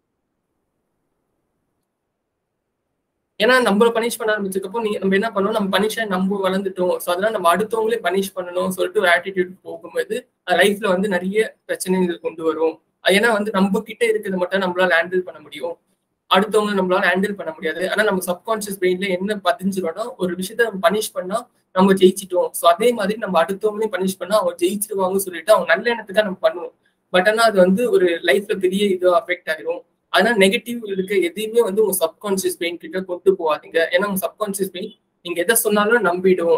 ஏன்னா நம்ம பனிஷ் பண்ண ஆரம்பிச்சதுக்கப்புறம் நீங்க நம்ம என்ன பண்ணோம் நம்ம பனிஷா நம்ம வளர்ந்துட்டோம் ஸோ அதனால நம்ம அடுத்தவங்களே பனிஷ் பண்ணணும் சொல்லிட்டு ஒரு ஆட்டிடியூட் போகும்போது லைஃப்ல வந்து நிறைய பிரச்சனைகள் கொண்டு வரும் ஏன்னா வந்து நம்ம கிட்ட இருக்கிறது மட்டும் நம்மளால ஹேண்டில் பண்ண முடியும் அடுத்தவங்க நம்மளால ஹேண்டில் பண்ண முடியாது ஆனா நம்ம சப்கான்சியஸ் பிரெயின்ல என்ன பதிஞ்சிரோம்னா ஒரு விஷயத்த நம்ம பனிஷ் பண்ணா நம்ம ஜெயிச்சிட்டோம் ஸோ அதே மாதிரி நம்ம அடுத்தவங்களையும் பனிஷ் பண்ணா அவங்க ஜெயிச்சிருவாங்கன்னு சொல்லிட்டு அவங்க நல்ல எண்ணத்துக்காக நம்ம பண்ணுவோம் பட் ஆனா அது வந்து ஒரு லைஃப்ல பெரிய இது அஃபெக்ட் ஆயிரும் அதனால நெகட்டிவ் இருக்க எதையுமே வந்து உங்க சப்கான்சியஸ் பெயின் கிட்ட கொண்டு போகாதீங்க ஏன்னா உங்க சப்கான்சியஸ் பெயின் நீங்க எதை சொன்னாலும் நம்பிடும்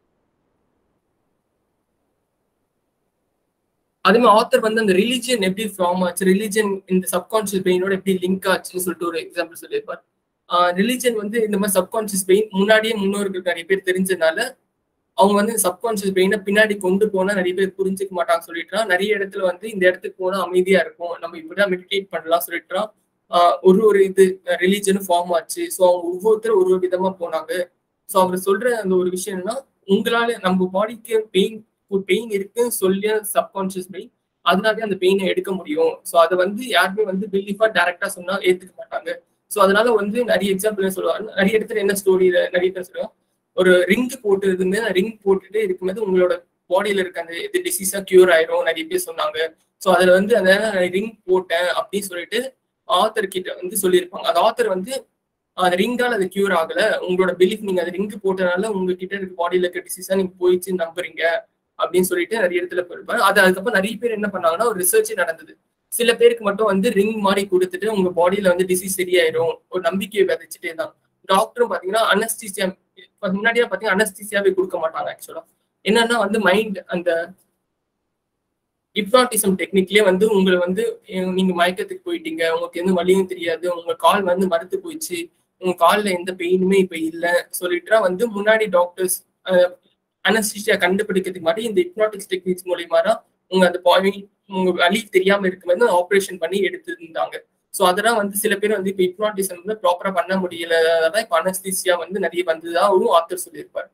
அதே மாதிரி ஆத்தர் வந்து அந்த ரிலீஜியன் எப்படி ஃபார்ம் ஆச்சு ரிலீஜன் இந்த சப்கான்சியஸ் பெயினோட எப்படி லிங்க் ஆச்சுன்னு சொல்லிட்டு ஒரு எக்ஸாம்பிள் சொல்லியிருப்பார் ரிலீஜன் வந்து இந்த மாதிரி சப்கான்சியஸ் பெயின் முன்னாடியே முன்னோர்கள் நிறைய பேர் தெரிஞ்சதுனால அவங்க வந்து சப்கான்சியஸ் பெயினை பின்னாடி கொண்டு போனா நிறைய பேர் புரிஞ்சுக்க மாட்டாங்க சொல்லிட்டுனா நிறைய இடத்துல வந்து இந்த இடத்துக்கு போனா அமைதியா இருக்கும் நம்ம இப்படிதான் மெடிடேட் பண்ணலாம் சொல்லிட்டுனா ஒரு ஒரு இது ரிலீஜனும் ஃபார்ம் ஆச்சு ஸோ அவங்க ஒவ்வொருத்தரும் ஒரு ஒரு விதமா போனாங்க ஸோ அவர் சொல்ற அந்த ஒரு விஷயம்னா உங்களால நம்ம பாடிக்கு பெயின் பெயின் இருக்குன்னு சொல்லி சப்கான்சியஸ் பெயின் அதனாலே அந்த பெயினை எடுக்க முடியும் ஸோ அதை வந்து யாருமே வந்து பிலீஃபா டைரக்டா சொன்னா ஏத்துக்க மாட்டாங்க ஸோ அதனால வந்து நிறைய எக்ஸாம்பிள் சொல்லுவாங்க நிறைய இடத்துல என்ன ஸ்டோரியில நிறைய பேர் சொல்லுவாங்க ஒரு ரிங் போட்டுருந்து ரிங் போட்டுட்டு இருக்கும்போது உங்களோட பாடியில இருக்க அந்த இது டிசீஸா கியூர் ஆயிரும் நிறைய பேர் சொன்னாங்க ஸோ அதுல வந்து அந்த ரிங் போட்டேன் அப்படின்னு சொல்லிட்டு ஆத்தர் கிட்ட வந்து சொல்லியிருப்பாங்க அந்த ஆத்தர் வந்து அந்த ரிங்கால் அது கியூர் ஆகல உங்களோட பிலீஃப் நீங்க அது ரிங் போட்டனால உங்ககிட்ட இருக்க பாடியில இருக்க டிசீஸா நீங்க போயிடுச்சு நம்புறீங்க அப்படின்னு சொல்லிட்டு நிறைய இடத்துல போயிருப்பாரு அது அதுக்கப்புறம் நிறைய பேர் என்ன பண்ணாங்கன்னா ஒரு ரிசர்ச்சே நடந்தது சில பேருக்கு மட்டும் வந்து ரிங் மாதிரி கொடுத்துட்டு உங்க பாடியில வந்து டிசீஸ் சரியாயிரும் ஒரு நம்பிக்கையை விதைச்சிட்டே தான் டாக்டரும் பாத்தீங்கன்னா அனஸ்தீசியா முன்னாடியே பாத்தீங்கன்னா அனஸ்தீசியாவே கொடுக்க மாட்டாங்க ஆக்சுவலா என்னன்னா வந்து மைண்ட் அந்த ஹிப்னாட்டிசம் டெக்னிக்லயே வந்து உங்களை வந்து அஹ் நீங்க மயக்கத்துக்கு போயிட்டீங்க உங்களுக்கு எந்த வழியும் தெரியாது உங்க கால் வந்து மறுத்து போயிடுச்சு உங்க கால்ல எந்த பெயினுமே இப்ப இல்ல சொல்லிட்டு வந்து முன்னாடி டாக்டர்ஸ் அனஸ்டிஷியா கண்டுபிடிக்கிறதுக்கு மாதிரி இந்த ஹிப்னாட்டிக்ஸ் டெக்னிக்ஸ் மூலியமா தான் உங்க அந்த பாயிண்ட் உங்க வலி தெரியாம இருக்கும்போது ஆப்ரேஷன் பண்ணி எடுத்திருந்தாங்க ஸோ அதெல்லாம் வந்து சில பேர் வந்து இப்போ ஹிப்னாட்டிசம் வந்து ப்ராப்பரா பண்ண முடியல அதான் இப்போ அனஸ்தீசியா வந்து நிறைய வந்ததா ஒரு ஆத்தர் சொல்லியிருப்பார்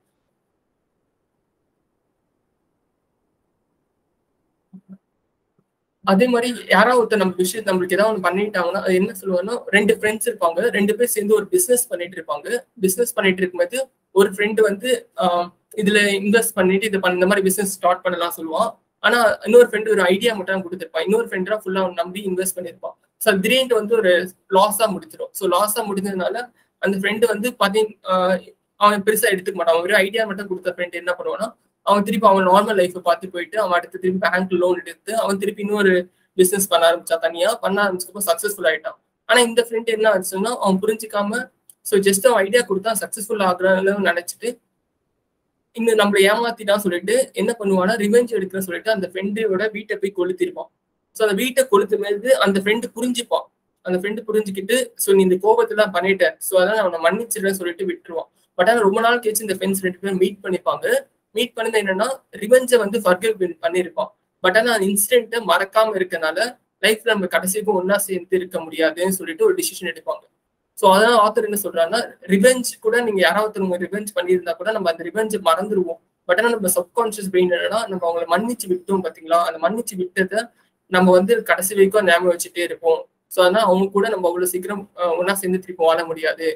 அதே மாதிரி யாராவது ஒருத்தர் நம்ம விஷயம் நம்மளுக்கு ஏதாவது ஒன்று பண்ணிட்டாங்கன்னா அது என்ன சொல்லுவாங்கன்னா ரெண்டு ஃப்ரெண்ட்ஸ் இருப்பாங்க ரெண்டு பேர் சேர்ந்து ஒரு பிசினஸ் பண்ணிட்டு இருப்பாங்க பிசினஸ் பண்ணிட்டு இருக்கும்போது ஒரு ஃப்ரெண்டு வந்து ஆஹ் இதுல இன்வெஸ்ட் பண்ணிட்டு இது பண்ண இந்த மாதிரி பிசினஸ் ஸ்டார்ட் பண்ணலாம் சொல்லுவான் ஆனா இன்னொரு ஃப்ரெண்டு ஒரு ஐடியா மட்டும் தான் கொடுத்துருப்பான் இன்னொரு ஃப்ரெண்டா ஃபுல்லா அவன் நம்பி இன்வெஸ்ட் பண்ணிருப்பான் ஸோ திடீர்னு வந்து ஒரு லாஸா முடிச்சிடும் ஸோ லாஸா முடிஞ்சதுனால அந்த ஃப்ரெண்டு வந்து பாத்தீங்க அவன் பெருசா எடுத்துக்க மாட்டான் அவன் ஒரு ஐடியா மட்டும் கொடுத்த ஃப்ரெண்ட் என்ன பண்ணுவான்னா அவன் திருப்பி அவன் நார்மல் லைஃப்பை பார்த்து போயிட்டு அவன் அடுத்து திருப்பி பேங்க் லோன் எடுத்து அவன் திருப்பி இன்னொரு பிசினஸ் பண்ண ஆரம்பிச்சா தனியா பண்ண ஆரம்பிச்சப்போ சக்சஸ்ஃபுல் ஆயிட்டான் ஆனா இந்த ஃப்ரெண்ட் என்ன ஆச்சுன்னா அவன் புரிஞ்சுக்காம ஸோ ஜஸ்ட் அவன் ஐடியா கொடுத்தா சக்சஸ்ஃபுல் ஆகுறான்னு நினைச்சிட்டு இன்னும் நம்மளை ஏமாத்திட்டான் சொல்லிட்டு என்ன பண்ணுவானா ரிவெஞ்ச் எடுக்கிற சொல்லிட்டு அந்த ஃப்ரெண்டோட வீட்டை போய் கொளுத்திருப்பான் ஸோ அந்த வீட்டை கொளுத்தும் போது அந்த ஃப்ரெண்டு புரிஞ்சுப்பான் அந்த ஃப்ரெண்டு புரிஞ்சுக்கிட்டு ஸோ நீ இந்த கோபத்தெல்லாம் பண்ணிட்ட ஸோ அதான் அவனை மன்னிச்சிடுறேன்னு சொல்லிட்டு விட்டுருவான் பட் ஆனால் ரொம்ப நாள் கழிச்சு இந்த ஃப்ரெண்ட்ஸ் ரெண்டு பேரும் மீட் பண்ணிப்பாங்க மீட் பண்ணது என்னன்னா ரிவெஞ்சை வந்து ஃபர்கிவ் பண்ணியிருப்பான் பட் ஆனால் அந்த இன்சிடென்ட்டை மறக்காம இருக்கனால லைஃப்ல நம்ம கடைசிக்கும் ஒன்னா சேர்ந்து இருக்க முடியாதுன்னு சொல்லிட்டு ஒரு டிசிஷன் எடுப்பாங்க ஸோ அதான் ஆத்தர் என்ன சொல்றாங்கன்னா ரிவெஞ்ச் கூட நீங்க யாராவது உங்க ரிவெஞ்ச் பண்ணியிருந்தா கூட நம்ம அந்த ரிவெஞ்ச் மறந்துடுவோம் பட் ஆனால் நம்ம சப்கான்சியஸ் பிரெயின் என்னன்னா நம்ம அவங்களை மன்னிச்சு விட்டோம் பாத்தீங்களா அந்த மன்னிச்சு விட்டதை நம்ம வந்து கடைசி வரைக்கும் ஞாபகம் வச்சுட்டே இருப்போம் ஸோ அதனால அவங்க கூட நம்ம அவ்வளவு சீக்கிரம் ஒன்னா சேர்ந்து திருப்பி வாழ முடியாது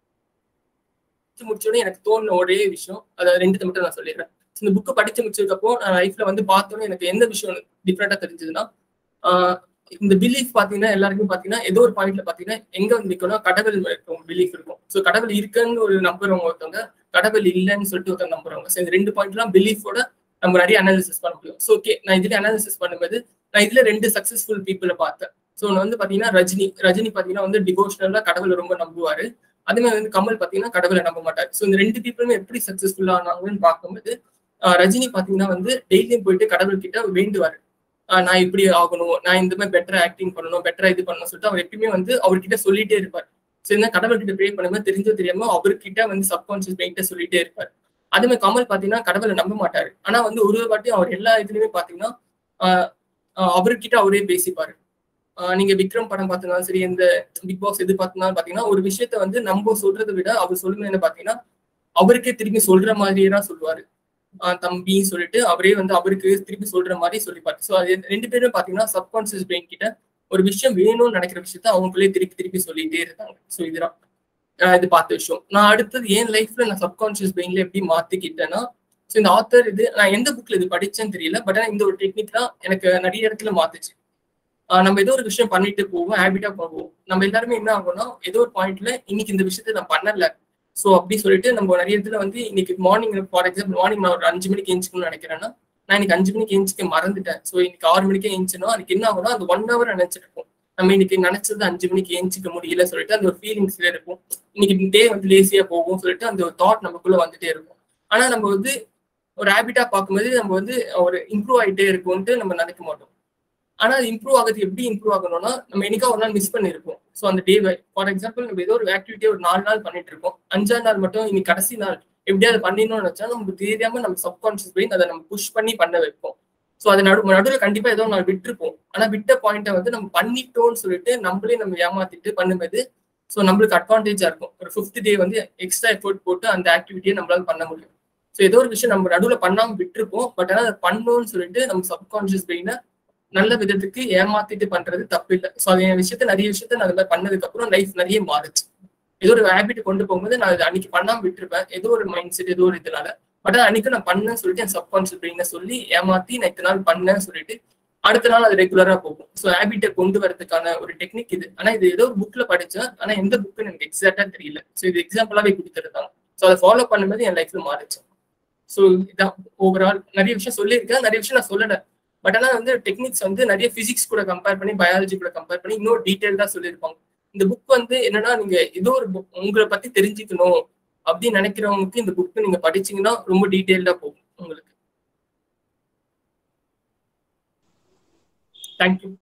முடிச்சோடனே எனக்கு தோணுன ஒரே விஷயம் அதை ரெண்டு மட்டும் நான் சொல்லிடுறேன் இந்த புக்கு படிச்சு முடிச்சதுக்கப்புறம் நான் லைஃப்ல வந்து பார்த்தோன்னே எனக்கு எந்த விஷயம் டிஃப்ரெண்டா தெரிஞ்சதுன்னா இந்த பிலீஃப் பாத்தீங்கன்னா எல்லாருக்கும் பாத்தீங்கன்னா ஏதோ ஒரு பாயிண்ட்ல பாத்தீங்கன்னா எங்க வந்து நிக்கணும் கடவுள் இருக்கும் பிலீஃப் இருக்கும் ஸோ கடவுள் இருக்குன்னு ஒரு நம்புறவங்க ஒருத்தவங்க கடவுள் இல்லைன்னு சொல்லிட்டு ஒருத்தவங்க நம்புறவங்க ஸோ இந்த ரெண்டு பாயிண்ட்லாம் பிலீஃபோட நம்ம நிறைய அனாலிசிஸ் பண்ண முடியும் ஸோ ஓகே நான் இதுல அனாலிசிஸ் பண்ணும்போது நான் இதுல ரெண்டு சக்சஸ்ஃபுல் பீப்புளை பார்த்தேன் ஸோ வந்து பாத்தீங்கன்னா ரஜினி ரஜினி பாத்தீங்கன்னா வந்து டிவோஷனலா கடவுளை ரொம்ப நம்புவாரு அதே மாதிரி வந்து கமல் பாத்தீங்கன்னா கடவுளை நம்ப மாட்டாரு ஸோ இந்த ரெண்டு பீப்புளுமே எப்படி சக்சஸ்ஃபுல்லா ஆனாங்கன்னு பார்க்கும்போது ரஜினி பாத்தீங்கன்னா வந்து டெய்லியும் போயிட்டு கடவுள் கிட்ட வேண்டுவாரு நான் இப்படி ஆகணும் நான் இந்த மாதிரி பெட்டரா ஆக்டிங் பண்ணணும் பெட்டரா இது பண்ணணும் சொல்லிட்டு அவர் எப்பயுமே வந்து அவர்கிட்ட சொல்லிட்டே இருப்பார் ஸோ இந்த கடவுள் கிட்ட ப்ரே பண்ணும்போது தெரிஞ்சோ தெரியாம அவர்கிட்ட வந்து சப்கான்சியஸ் மைண்ட சொல்லிட்டே இருப்பார் அதே மாதிரி கமல் பாத்தீங்கன்னா கடவுளை நம்ப மாட்டாரு ஆனா வந்து ஒரு வாட்டி அவர் எல்லா இதுலயுமே பாத்தீங்கன்னா அவர்கிட்ட அவரே பேசிப்பாரு நீங்க விக்ரம் படம் பார்த்தீங்கன்னா சரி இந்த பிக் பாஸ் எது பார்த்தீங்கன்னா பாத்தீங்கன்னா ஒரு விஷயத்த வந்து நம்ம சொல்றதை விட அவர் சொல்லுங்க என்ன பாத்தீங்கன்னா அவருக்கே திரும்பி சொல்ற மாதிரியே தான் சொல்லுவாரு தம்பி சொல்லிட்டு அவரே வந்து அவருக்கு திருப்பி சொல்ற மாதிரி சொல்லிப்பாரு ஸோ அது ரெண்டு பேரும் பாத்தீங்கன்னா சப்கான்சியஸ் பிரெயின் கிட்ட ஒரு விஷயம் வேணும்னு நினைக்கிற விஷயத்த அவங்களே திருப்பி திருப்பி சொல்லிட்டே இருக்காங்க ஸோ இதுதான் இது பார்த்த விஷயம் நான் அடுத்தது என் லைஃப்ல நான் சப்கான்சியஸ் பிரெயின்ல எப்படி மாத்திக்கிட்டேன்னா ஸோ இந்த ஆத்தர் இது நான் எந்த புக்ல இது படிச்சேன்னு தெரியல பட் ஆனால் இந்த ஒரு டெக்னிக் தான் எனக்கு நிறைய இடத்துல மாத்துச்சு நம்ம ஏதோ ஒரு விஷயம் பண்ணிட்டு போவோம் ஹேபிட்டா போவோம் நம்ம எல்லாருமே என்ன ஆகும்னா ஏதோ ஒரு பாயிண்ட்ல இன்னைக்கு இந்த விஷயத்த நான் பண்ணல ஸோ அப்படி சொல்லிட்டு நம்ம நிறைய இதுல வந்து இன்னைக்கு மார்னிங் ஃபார் எக்ஸாம்பிள் மார்னிங் நான் ஒரு அஞ்சு மணிக்கு எழுஞ்சிக்கணும்னு நினைக்கிறேன்னா நான் இன்னைக்கு அஞ்சு மணிக்கு எழுஞ்சிக்க மறந்துட்டேன் ஸோ இன்னைக்கு ஆறு மணிக்கே எழுந்துச்சுன்னா அதுக்கு என்ன ஆகும்னா அது ஒன் ஹவர் நினைச்சிருப்போம் நம்ம இன்னைக்கு நினைச்சது அஞ்சு மணிக்கு எழுஞ்சிக்க முடியல சொல்லிட்டு அந்த ஒரு ஃபீலிங்ஸ்ல இருக்கும் இன்னைக்கு டே வந்து லேசியா போகும் சொல்லிட்டு அந்த ஒரு தாட் நமக்குள்ள வந்துட்டே இருக்கும் ஆனா நம்ம வந்து ஒரு ஹேபிட்டா பார்க்கும்போது நம்ம வந்து ஒரு இம்ப்ரூவ் ஆகிட்டே இருக்கும்ட்டு நம்ம நினைக்க மாட்டோம் ஆனா அது இம்ப்ரூவ் ஆகுது எப்படி இம்ப்ரூவ் ஆகணும்னா நம்ம என்னைக்கா ஒரு நாள் மிஸ் பண்ணிருப்போம் ஸோ அந்த டே ஃபார் எக்ஸாம்பிள் நம்ம ஏதோ ஒரு ஆக்டிவிட்டியை ஒரு நாலு நாள் பண்ணிட்டு இருக்கோம் அஞ்சாம் நாள் மட்டும் இன்னைக்கு கடைசி நாள் எப்படியாவது பண்ணிடணும்னு நினைச்சா நமக்கு தெரியாம நம்ம சப்கான்சியஸ் பிரெயின் அதை நம்ம புஷ் பண்ணி பண்ண வைப்போம் ஸோ அது நடு நடுவில் கண்டிப்பா ஏதோ நாள் விட்டுருப்போம் ஆனா விட்ட பாயிண்ட்டை வந்து நம்ம பண்ணிட்டோம்னு சொல்லிட்டு நம்மளே நம்ம ஏமாத்திட்டு பண்ணும்போது ஸோ நம்மளுக்கு அட்வான்டேஜா இருக்கும் ஒரு ஃபிஃப்த் டே வந்து எக்ஸ்ட்ரா எஃபோர்ட் போட்டு அந்த ஆக்டிவிட்டியை நம்மளால பண்ண முடியும் ஸோ ஏதோ ஒரு விஷயம் நம்ம நடுவில் பண்ணாம விட்டுருப்போம் பட் ஆனால் அதை பண்ணணும்னு சொல்லிட்டு நம்ம சப்கான்சியஸ் பிரெயினை நல்ல விதத்துக்கு ஏமாத்திட்டு பண்றது தப்பு இல்லை ஸோ அது என் விஷயத்த நிறைய விஷயத்த நான் அதில் பண்ணதுக்கு அப்புறம் லைஃப் நிறைய மாறுச்சு ஏதோ ஒரு ஹேபிட் கொண்டு போகும்போது நான் அது அன்னைக்கு பண்ணாம விட்டுருப்பேன் ஏதோ ஒரு மைண்ட் செட் ஏதோ ஒரு இதனால பட் அன்னைக்கு நான் பண்ணேன்னு சொல்லிட்டு என் சப்கான்சியஸ் பிரெயினை சொல்லி ஏமாத்தி நான் இத்தனை நாள் பண்ணேன்னு சொல்லிட்டு அடுத்த நாள் அது ரெகுலரா போகும் ஸோ ஹேபிட்டை கொண்டு வரதுக்கான ஒரு டெக்னிக் இது ஆனா இது ஏதோ ஒரு புக்ல படிச்சேன் ஆனா எந்த புக்குன்னு எனக்கு எக்ஸாக்டா தெரியல ஸோ இது எக்ஸாம்பிளாவே கொடுத்துருந்தாங்க ஸோ அதை ஃபாலோ பண்ணும்போது என் லைஃப்ல மாறுச்சு ஸோ இதான் ஓவரால் நிறைய விஷயம் சொல்லியிருக்கேன் நிறைய விஷயம் நான் சொல்லலை பட் ஆனால் வந்து டெக்னிக்ஸ் வந்து நிறைய பிசிக்ஸ் கூட கம்பேர் பண்ணி பயாலஜி கூட கம்பேர் பண்ணி இன்னொரு டீட்டெயில் தான் சொல்லியிருப்பாங்க இந்த புக் வந்து என்னன்னா நீங்க ஏதோ ஒரு புக் உங்களை பத்தி தெரிஞ்சுக்கணும் அப்படின்னு நினைக்கிறவங்களுக்கு இந்த புக் நீங்க படிச்சீங்கன்னா ரொம்ப டீட்டெயில்டா போகும் உங்களுக்கு தேங்க்யூ